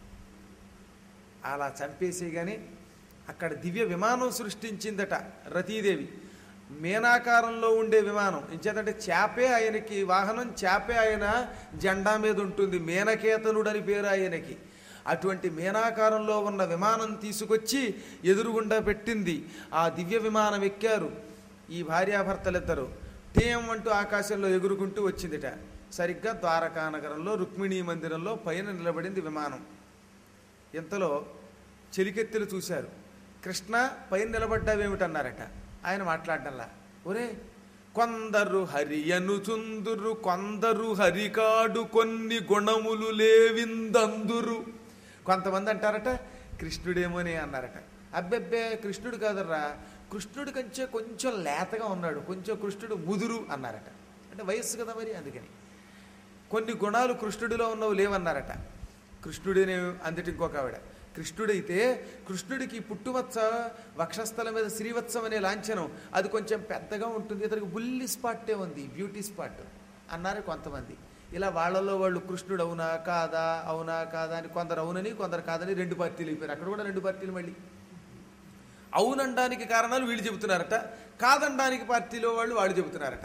అలా చంపేసి గాని అక్కడ దివ్య విమానం సృష్టించిందట రతీదేవి మీనాకారంలో ఉండే విమానం ఇంచేతంటే చేపే ఆయనకి వాహనం చేపే ఆయన జెండా మీద ఉంటుంది మీనకేతనుడు అని పేరు ఆయనకి అటువంటి మీనాకారంలో ఉన్న విమానం తీసుకొచ్చి ఎదురుగుండా పెట్టింది ఆ దివ్య విమానం ఎక్కారు ఈ భార్యాభర్తలిద్దరు టీఎం అంటూ ఆకాశంలో ఎగురుకుంటూ వచ్చిందిట సరిగ్గా ద్వారకా నగరంలో రుక్మిణీ మందిరంలో పైన నిలబడింది విమానం ఇంతలో చెలికెత్తెలు చూశారు కృష్ణ పైన నిలబడ్డావేమిటన్నారట ఆయన మాట్లాడడంలా ఒరే కొందరు హరి అనుచుందురు కొందరు హరికాడు కొన్ని గుణములు లేవిందందురు కొంతమంది అంటారట కృష్ణుడేమోనే అన్నారట అబ్బెబ్బే కృష్ణుడు కాదర్రా కృష్ణుడి కంటే కొంచెం లేతగా ఉన్నాడు కొంచెం కృష్ణుడు ముదురు అన్నారట అంటే వయస్సు కదా మరి అందుకని కొన్ని గుణాలు కృష్ణుడిలో ఉన్నవి లేవన్నారట కృష్ణుడినే అందుటి ఇంకొక ఆవిడ కృష్ణుడైతే కృష్ణుడికి పుట్టువత్స వక్షస్థలం మీద శ్రీవత్సం అనే లాంఛనం అది కొంచెం పెద్దగా ఉంటుంది ఇతనికి బుల్లి స్పాట్టే ఉంది బ్యూటీ స్పాట్ అన్నారు కొంతమంది ఇలా వాళ్ళలో వాళ్ళు కృష్ణుడు అవునా కాదా అవునా కాదా అని కొందరు అవునని కొందరు కాదని రెండు పార్టీలు అయిపోయారు అక్కడ కూడా రెండు పార్టీలు మళ్ళీ అవునడానికి కారణాలు వీళ్ళు చెబుతున్నారట కాదనడానికి పార్టీలో వాళ్ళు వాళ్ళు చెబుతున్నారట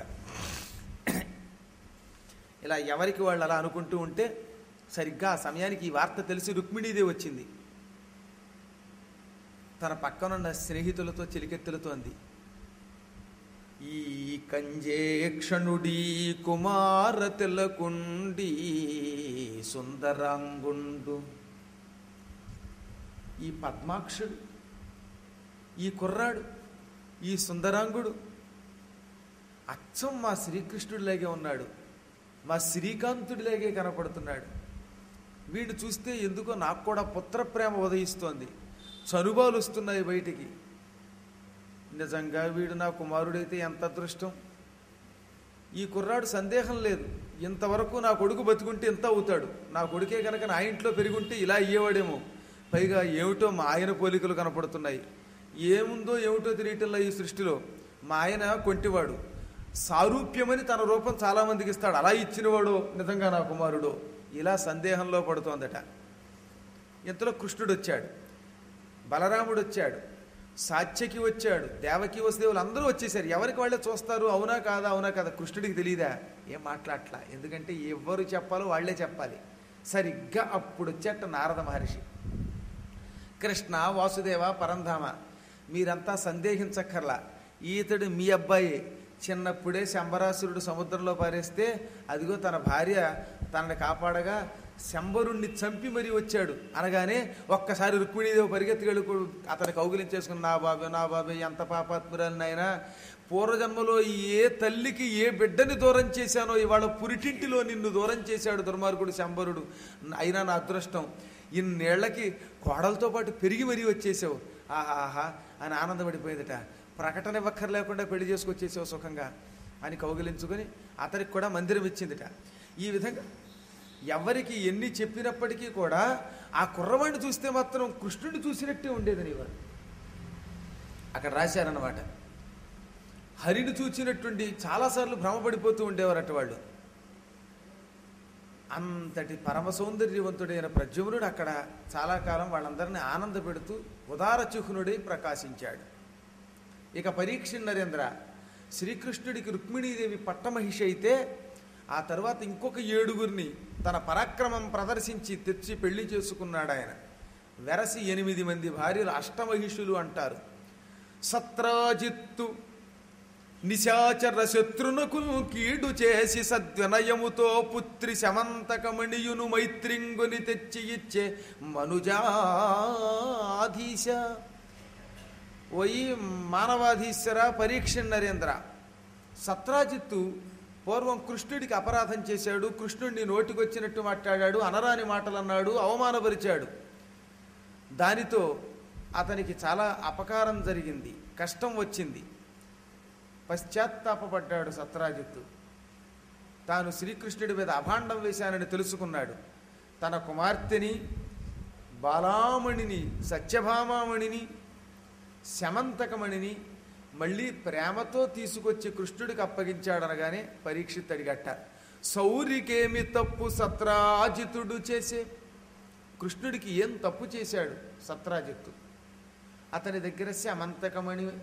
ఇలా ఎవరికి వాళ్ళు అలా అనుకుంటూ ఉంటే సరిగ్గా ఆ సమయానికి ఈ వార్త తెలిసి రుక్మిణీదేవి వచ్చింది తన పక్కనున్న స్నేహితులతో చిలికెత్తులతో అంది ఈ కంజేక్షణుడి కుమార తెల్లకుండి సుందరాంగుండు ఈ పద్మాక్షుడు ఈ కుర్రాడు ఈ సుందరాంగుడు అచ్చం మా శ్రీకృష్ణుడిలాగే ఉన్నాడు మా శ్రీకాంతుడిలాగే కనపడుతున్నాడు వీడు చూస్తే ఎందుకో నాకు కూడా పుత్ర ప్రేమ ఉదయిస్తోంది చనుబాలు వస్తున్నాయి బయటికి నిజంగా వీడు నా కుమారుడైతే ఎంత అదృష్టం ఈ కుర్రాడు సందేహం లేదు ఇంతవరకు నా కొడుకు బతుకుంటే ఇంత అవుతాడు నా కొడుకే కనుక నా ఇంట్లో పెరుగుంటే ఇలా అయ్యేవాడేమో పైగా ఏమిటో మా ఆయన పోలికలు కనపడుతున్నాయి ఏముందో ఏమిటో తెలియటంలా ఈ సృష్టిలో మా ఆయన కొంటివాడు సారూప్యమని తన రూపం చాలా మందికి ఇస్తాడు అలా ఇచ్చినవాడు నిజంగా నా కుమారుడు ఇలా సందేహంలో పడుతోందట ఇంతలో కృష్ణుడు వచ్చాడు బలరాముడు వచ్చాడు సాత్యకి వచ్చాడు దేవకి వసుదేవులు అందరూ వచ్చేసారు ఎవరికి వాళ్ళే చూస్తారు అవునా కాదా అవునా కాదా కృష్ణుడికి తెలియదా ఏం మాట్లాడట్లా ఎందుకంటే ఎవరు చెప్పాలో వాళ్ళే చెప్పాలి సరిగ్గా అప్పుడు వచ్చేట నారద మహర్షి కృష్ణ వాసుదేవ పరంధామ మీరంతా సందేహించక్కర్లా ఈతడు మీ అబ్బాయి చిన్నప్పుడే శంబరాసురుడు సముద్రంలో పారేస్తే అదిగో తన భార్య తనని కాపాడగా శంబరుణ్ణి చంపి మరీ వచ్చాడు అనగానే ఒక్కసారి రుక్మిణీదేవి పరిగెత్తుకెళ్ళి అతని కౌగిలించేసుకుని నా బాబే నా బాబే ఎంత పాపాత్మురాలు నాయనా పూర్వజన్మలో ఏ తల్లికి ఏ బిడ్డని దూరం చేశానో ఇవాళ పురిటింటిలో నిన్ను దూరం చేశాడు దుర్మార్గుడు శంబరుడు అయినా నా అదృష్టం ఇన్నేళ్లకి కోడలతో పాటు పెరిగి మరీ వచ్చేసావు ఆహాహా అని ఆనందపడిపోయిందట ప్రకటన ఇవ్వక్కర్ లేకుండా పెళ్లి చేసుకొచ్చేసావు సుఖంగా అని కౌగిలించుకొని అతనికి కూడా మందిరం ఇచ్చిందిట ఈ విధంగా ఎవరికి ఎన్ని చెప్పినప్పటికీ కూడా ఆ కుర్రవాడిని చూస్తే మాత్రం కృష్ణుడిని చూసినట్టే ఉండేదని ఇవారు అక్కడ రాశారన్నమాట హరిని చూచినట్టుండి చాలాసార్లు భ్రమపడిపోతూ ఉండేవారట వాళ్ళు అంతటి పరమ సౌందర్యవంతుడైన ప్రద్యుమ్నుడు అక్కడ చాలా కాలం వాళ్ళందరినీ ఆనంద పెడుతూ ఉదారచుహ్నుడై ప్రకాశించాడు ఇక పరీక్ష నరేంద్ర శ్రీకృష్ణుడికి రుక్మిణీదేవి పట్టమహిషి అయితే ఆ తర్వాత ఇంకొక ఏడుగురిని తన పరాక్రమం ప్రదర్శించి తెచ్చి పెళ్లి చేసుకున్నాడు ఆయన వెరసి ఎనిమిది మంది భార్యలు అష్టమహిషులు అంటారు సత్రాజిత్తు నిశాచర శత్రునకు కీడు చేసి సద్వినయముతో పుత్రి శమంతకమణియును మైత్రింగుని తెచ్చి ఇచ్చే మనుజాధీశ ఓయి మానవాధీశ్వర పరీక్ష నరేంద్ర సత్రాజిత్తు పూర్వం కృష్ణుడికి అపరాధం చేశాడు కృష్ణుడిని నోటికొచ్చినట్టు మాట్లాడాడు అనరాని మాటలు అన్నాడు అవమానపరిచాడు దానితో అతనికి చాలా అపకారం జరిగింది కష్టం వచ్చింది పశ్చాత్తాపడ్డాడు సత్రాజిత్తు తాను శ్రీకృష్ణుడి మీద అభాండం వేశానని తెలుసుకున్నాడు తన కుమార్తెని బాలామణిని సత్యభామామణిని శమంతకమణిని మళ్ళీ ప్రేమతో తీసుకొచ్చి కృష్ణుడికి అప్పగించాడనగానే పరీక్షిత్ అడిగట్ట సౌరికేమి తప్పు సత్రాజితుడు చేసే కృష్ణుడికి ఏం తప్పు చేశాడు సత్రాజిత్తు అతని దగ్గర శమంతకమణి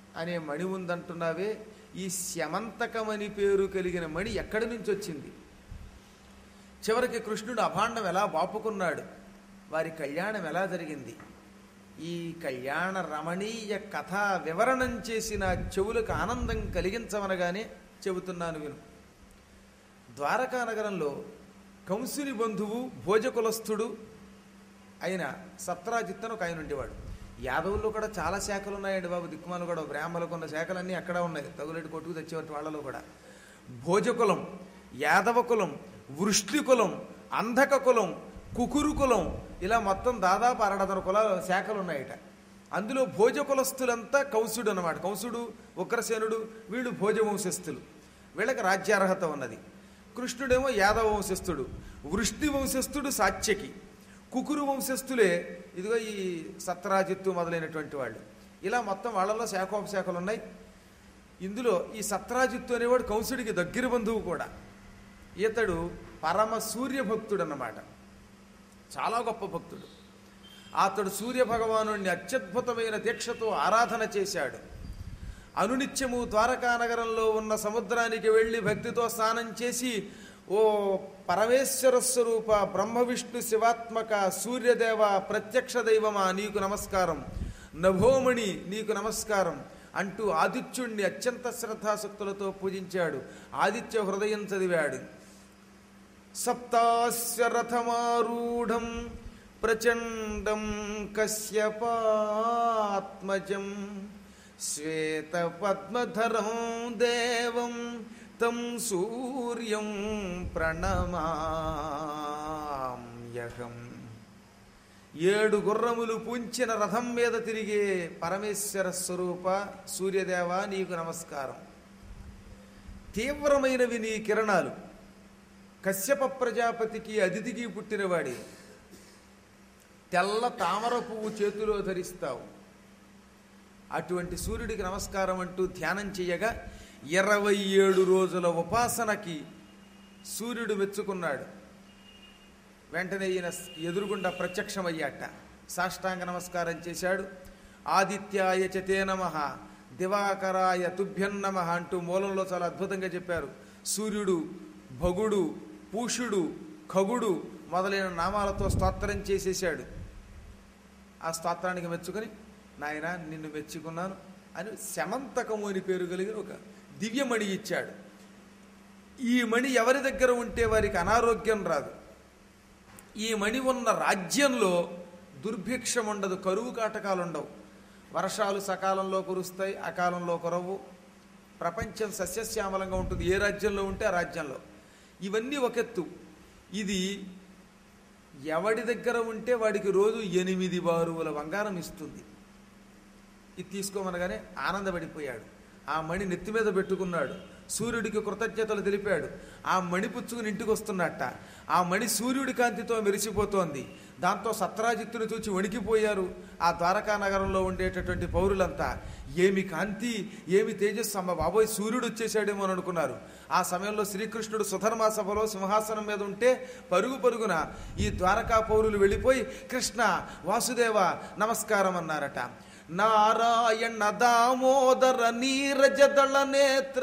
అనే మణి ఉందంటున్నావే ఈ శమంతకమని పేరు కలిగిన మణి ఎక్కడి నుంచి వచ్చింది చివరికి కృష్ణుడు అభాండం ఎలా బాపుకున్నాడు వారి కళ్యాణం ఎలా జరిగింది ఈ కళ్యాణ రమణీయ కథ వివరణం చేసిన చెవులకు ఆనందం కలిగించమనగానే చెబుతున్నాను విను ద్వారకా నగరంలో కంసుని బంధువు భోజకులస్థుడు అయిన సత్రాజిత్తను ఒక ఆయన ఉండేవాడు యాదవుల్లో కూడా చాలా శాఖలు ఉన్నాయండి బాబు దిక్కుమాలు కూడా బ్రాహ్మణులకు ఉన్న శాఖలన్నీ అక్కడ ఉన్నాయి తగులేటి కొట్టుకు తెచ్చేవాటి వాళ్ళలో కూడా భోజకులం యాదవ కులం వృష్టి కులం అంధక కులం కుకురు కులం ఇలా మొత్తం దాదాపు అరడదన కులాల శాఖలు ఉన్నాయట అందులో భోజ కులస్తులంతా కౌసుడు అన్నమాట కౌసుడు ఉగ్రసేనుడు వీళ్ళు భోజ వంశస్థులు వీళ్ళకి రాజ్యార్హత ఉన్నది కృష్ణుడేమో యాదవ వంశస్థుడు వృష్టి వంశస్థుడు సాత్యకి కుకురు వంశస్థులే ఇదిగో ఈ సత్రాజిత్తు మొదలైనటువంటి వాళ్ళు ఇలా మొత్తం వాళ్ళలో శాఖోపశాఖలు ఉన్నాయి ఇందులో ఈ సత్రాజిత్తు అనేవాడు కంసుడికి దగ్గర బంధువు కూడా ఇతడు పరమ సూర్య భక్తుడు అన్నమాట చాలా గొప్ప భక్తుడు అతడు సూర్య భగవాను అత్యద్భుతమైన దీక్షతో ఆరాధన చేశాడు అనునిత్యము ద్వారకా నగరంలో ఉన్న సముద్రానికి వెళ్ళి భక్తితో స్నానం చేసి ఓ పరమేశ్వర స్వరూప బ్రహ్మ విష్ణు శివాత్మక సూర్యదేవ ప్రత్యక్ష దైవమా నీకు నమస్కారం నభోమణి నీకు నమస్కారం అంటూ ఆదిత్యుణ్ణి అత్యంత శ్రద్ధాశక్తులతో పూజించాడు ఆదిత్య హృదయం చదివాడు సప్తాస్య రథమారూఢం ప్రచండం కశ్యపాత్మజం శ్వేత పద్మధరం దేవం తం సూర్యం ప్రణమామ్యహం ఏడు గుర్రములు పూంచిన రథం మీద తిరిగే పరమేశ్వర స్వరూప సూర్యదేవ నీకు నమస్కారం తీవ్రమైనవి నీ కిరణాలు కశ్యప ప్రజాపతికి అతిథికి పుట్టినవాడి తెల్ల తామర పువ్వు చేతిలో ధరిస్తావు అటువంటి సూర్యుడికి నమస్కారం అంటూ ధ్యానం చేయగా ఇరవై ఏడు రోజుల ఉపాసనకి సూర్యుడు మెచ్చుకున్నాడు వెంటనే ఈయన ఎదురుగుండా ప్రత్యక్షమయ్యాట సాష్టాంగ నమస్కారం చేశాడు ఆదిత్యాయ చతే నమ దివాకరాయ తుభ్యం నమ అంటూ మూలంలో చాలా అద్భుతంగా చెప్పారు సూర్యుడు భగుడు పూషుడు ఖగుడు మొదలైన నామాలతో స్తోత్రం చేసేశాడు ఆ స్తోత్రానికి మెచ్చుకొని నాయన నిన్ను మెచ్చుకున్నాను అని శమంతకము అని పేరు కలిగిన ఒక దివ్యమణి ఇచ్చాడు ఈ మణి ఎవరి దగ్గర ఉంటే వారికి అనారోగ్యం రాదు ఈ మణి ఉన్న రాజ్యంలో దుర్భిక్షం ఉండదు కరువు కాటకాలు ఉండవు వర్షాలు సకాలంలో కురుస్తాయి అకాలంలో కురవు ప్రపంచం సస్యశ్యామలంగా ఉంటుంది ఏ రాజ్యంలో ఉంటే ఆ రాజ్యంలో ఇవన్నీ ఒకెత్తు ఇది ఎవడి దగ్గర ఉంటే వాడికి రోజు ఎనిమిది బారువుల బంగారం ఇస్తుంది ఇది తీసుకోమనగానే ఆనందపడిపోయాడు ఆ మణి నెత్తి మీద పెట్టుకున్నాడు సూర్యుడికి కృతజ్ఞతలు తెలిపాడు ఆ మణి పుచ్చుకుని ఇంటికి వస్తున్నట్ట ఆ మణి సూర్యుడి కాంతితో మెరిసిపోతోంది దాంతో సత్రాజిత్తుని చూచి వణికిపోయారు ఆ ద్వారకా నగరంలో ఉండేటటువంటి పౌరులంతా ఏమి కాంతి ఏమి తేజస్సు అమ్మ బాబోయ్ సూర్యుడు వచ్చేసాడేమో అని అనుకున్నారు ఆ సమయంలో శ్రీకృష్ణుడు సుధర్మా సభలో సింహాసనం మీద ఉంటే పరుగు పరుగున ఈ ద్వారకా పౌరులు వెళ్ళిపోయి కృష్ణ వాసుదేవ నమస్కారం అన్నారట నారాయణ దామోదర నీరజదళ నేత్ర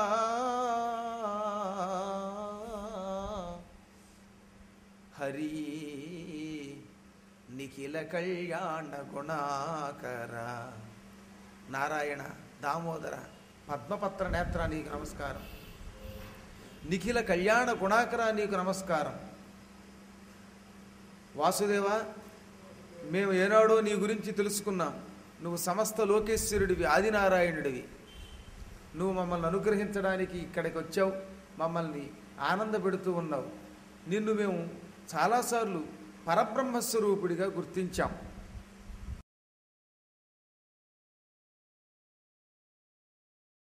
హరి నిఖిల కళ్యాణ గుణాకర నారాయణ దామోదర పద్మపత్ర నేత్ర నీకు నమస్కారం నిఖిల కళ్యాణ గుణాకర నీకు నమస్కారం వాసుదేవ మేము ఏనాడో నీ గురించి తెలుసుకున్నాం నువ్వు సమస్త లోకేశ్వరుడివి ఆదినారాయణుడివి నువ్వు మమ్మల్ని అనుగ్రహించడానికి ఇక్కడికి వచ్చావు మమ్మల్ని ఆనందపెడుతూ ఉన్నావు నిన్ను మేము చాలాసార్లు పరబ్రహ్మస్వరూపుడిగా గుర్తించాం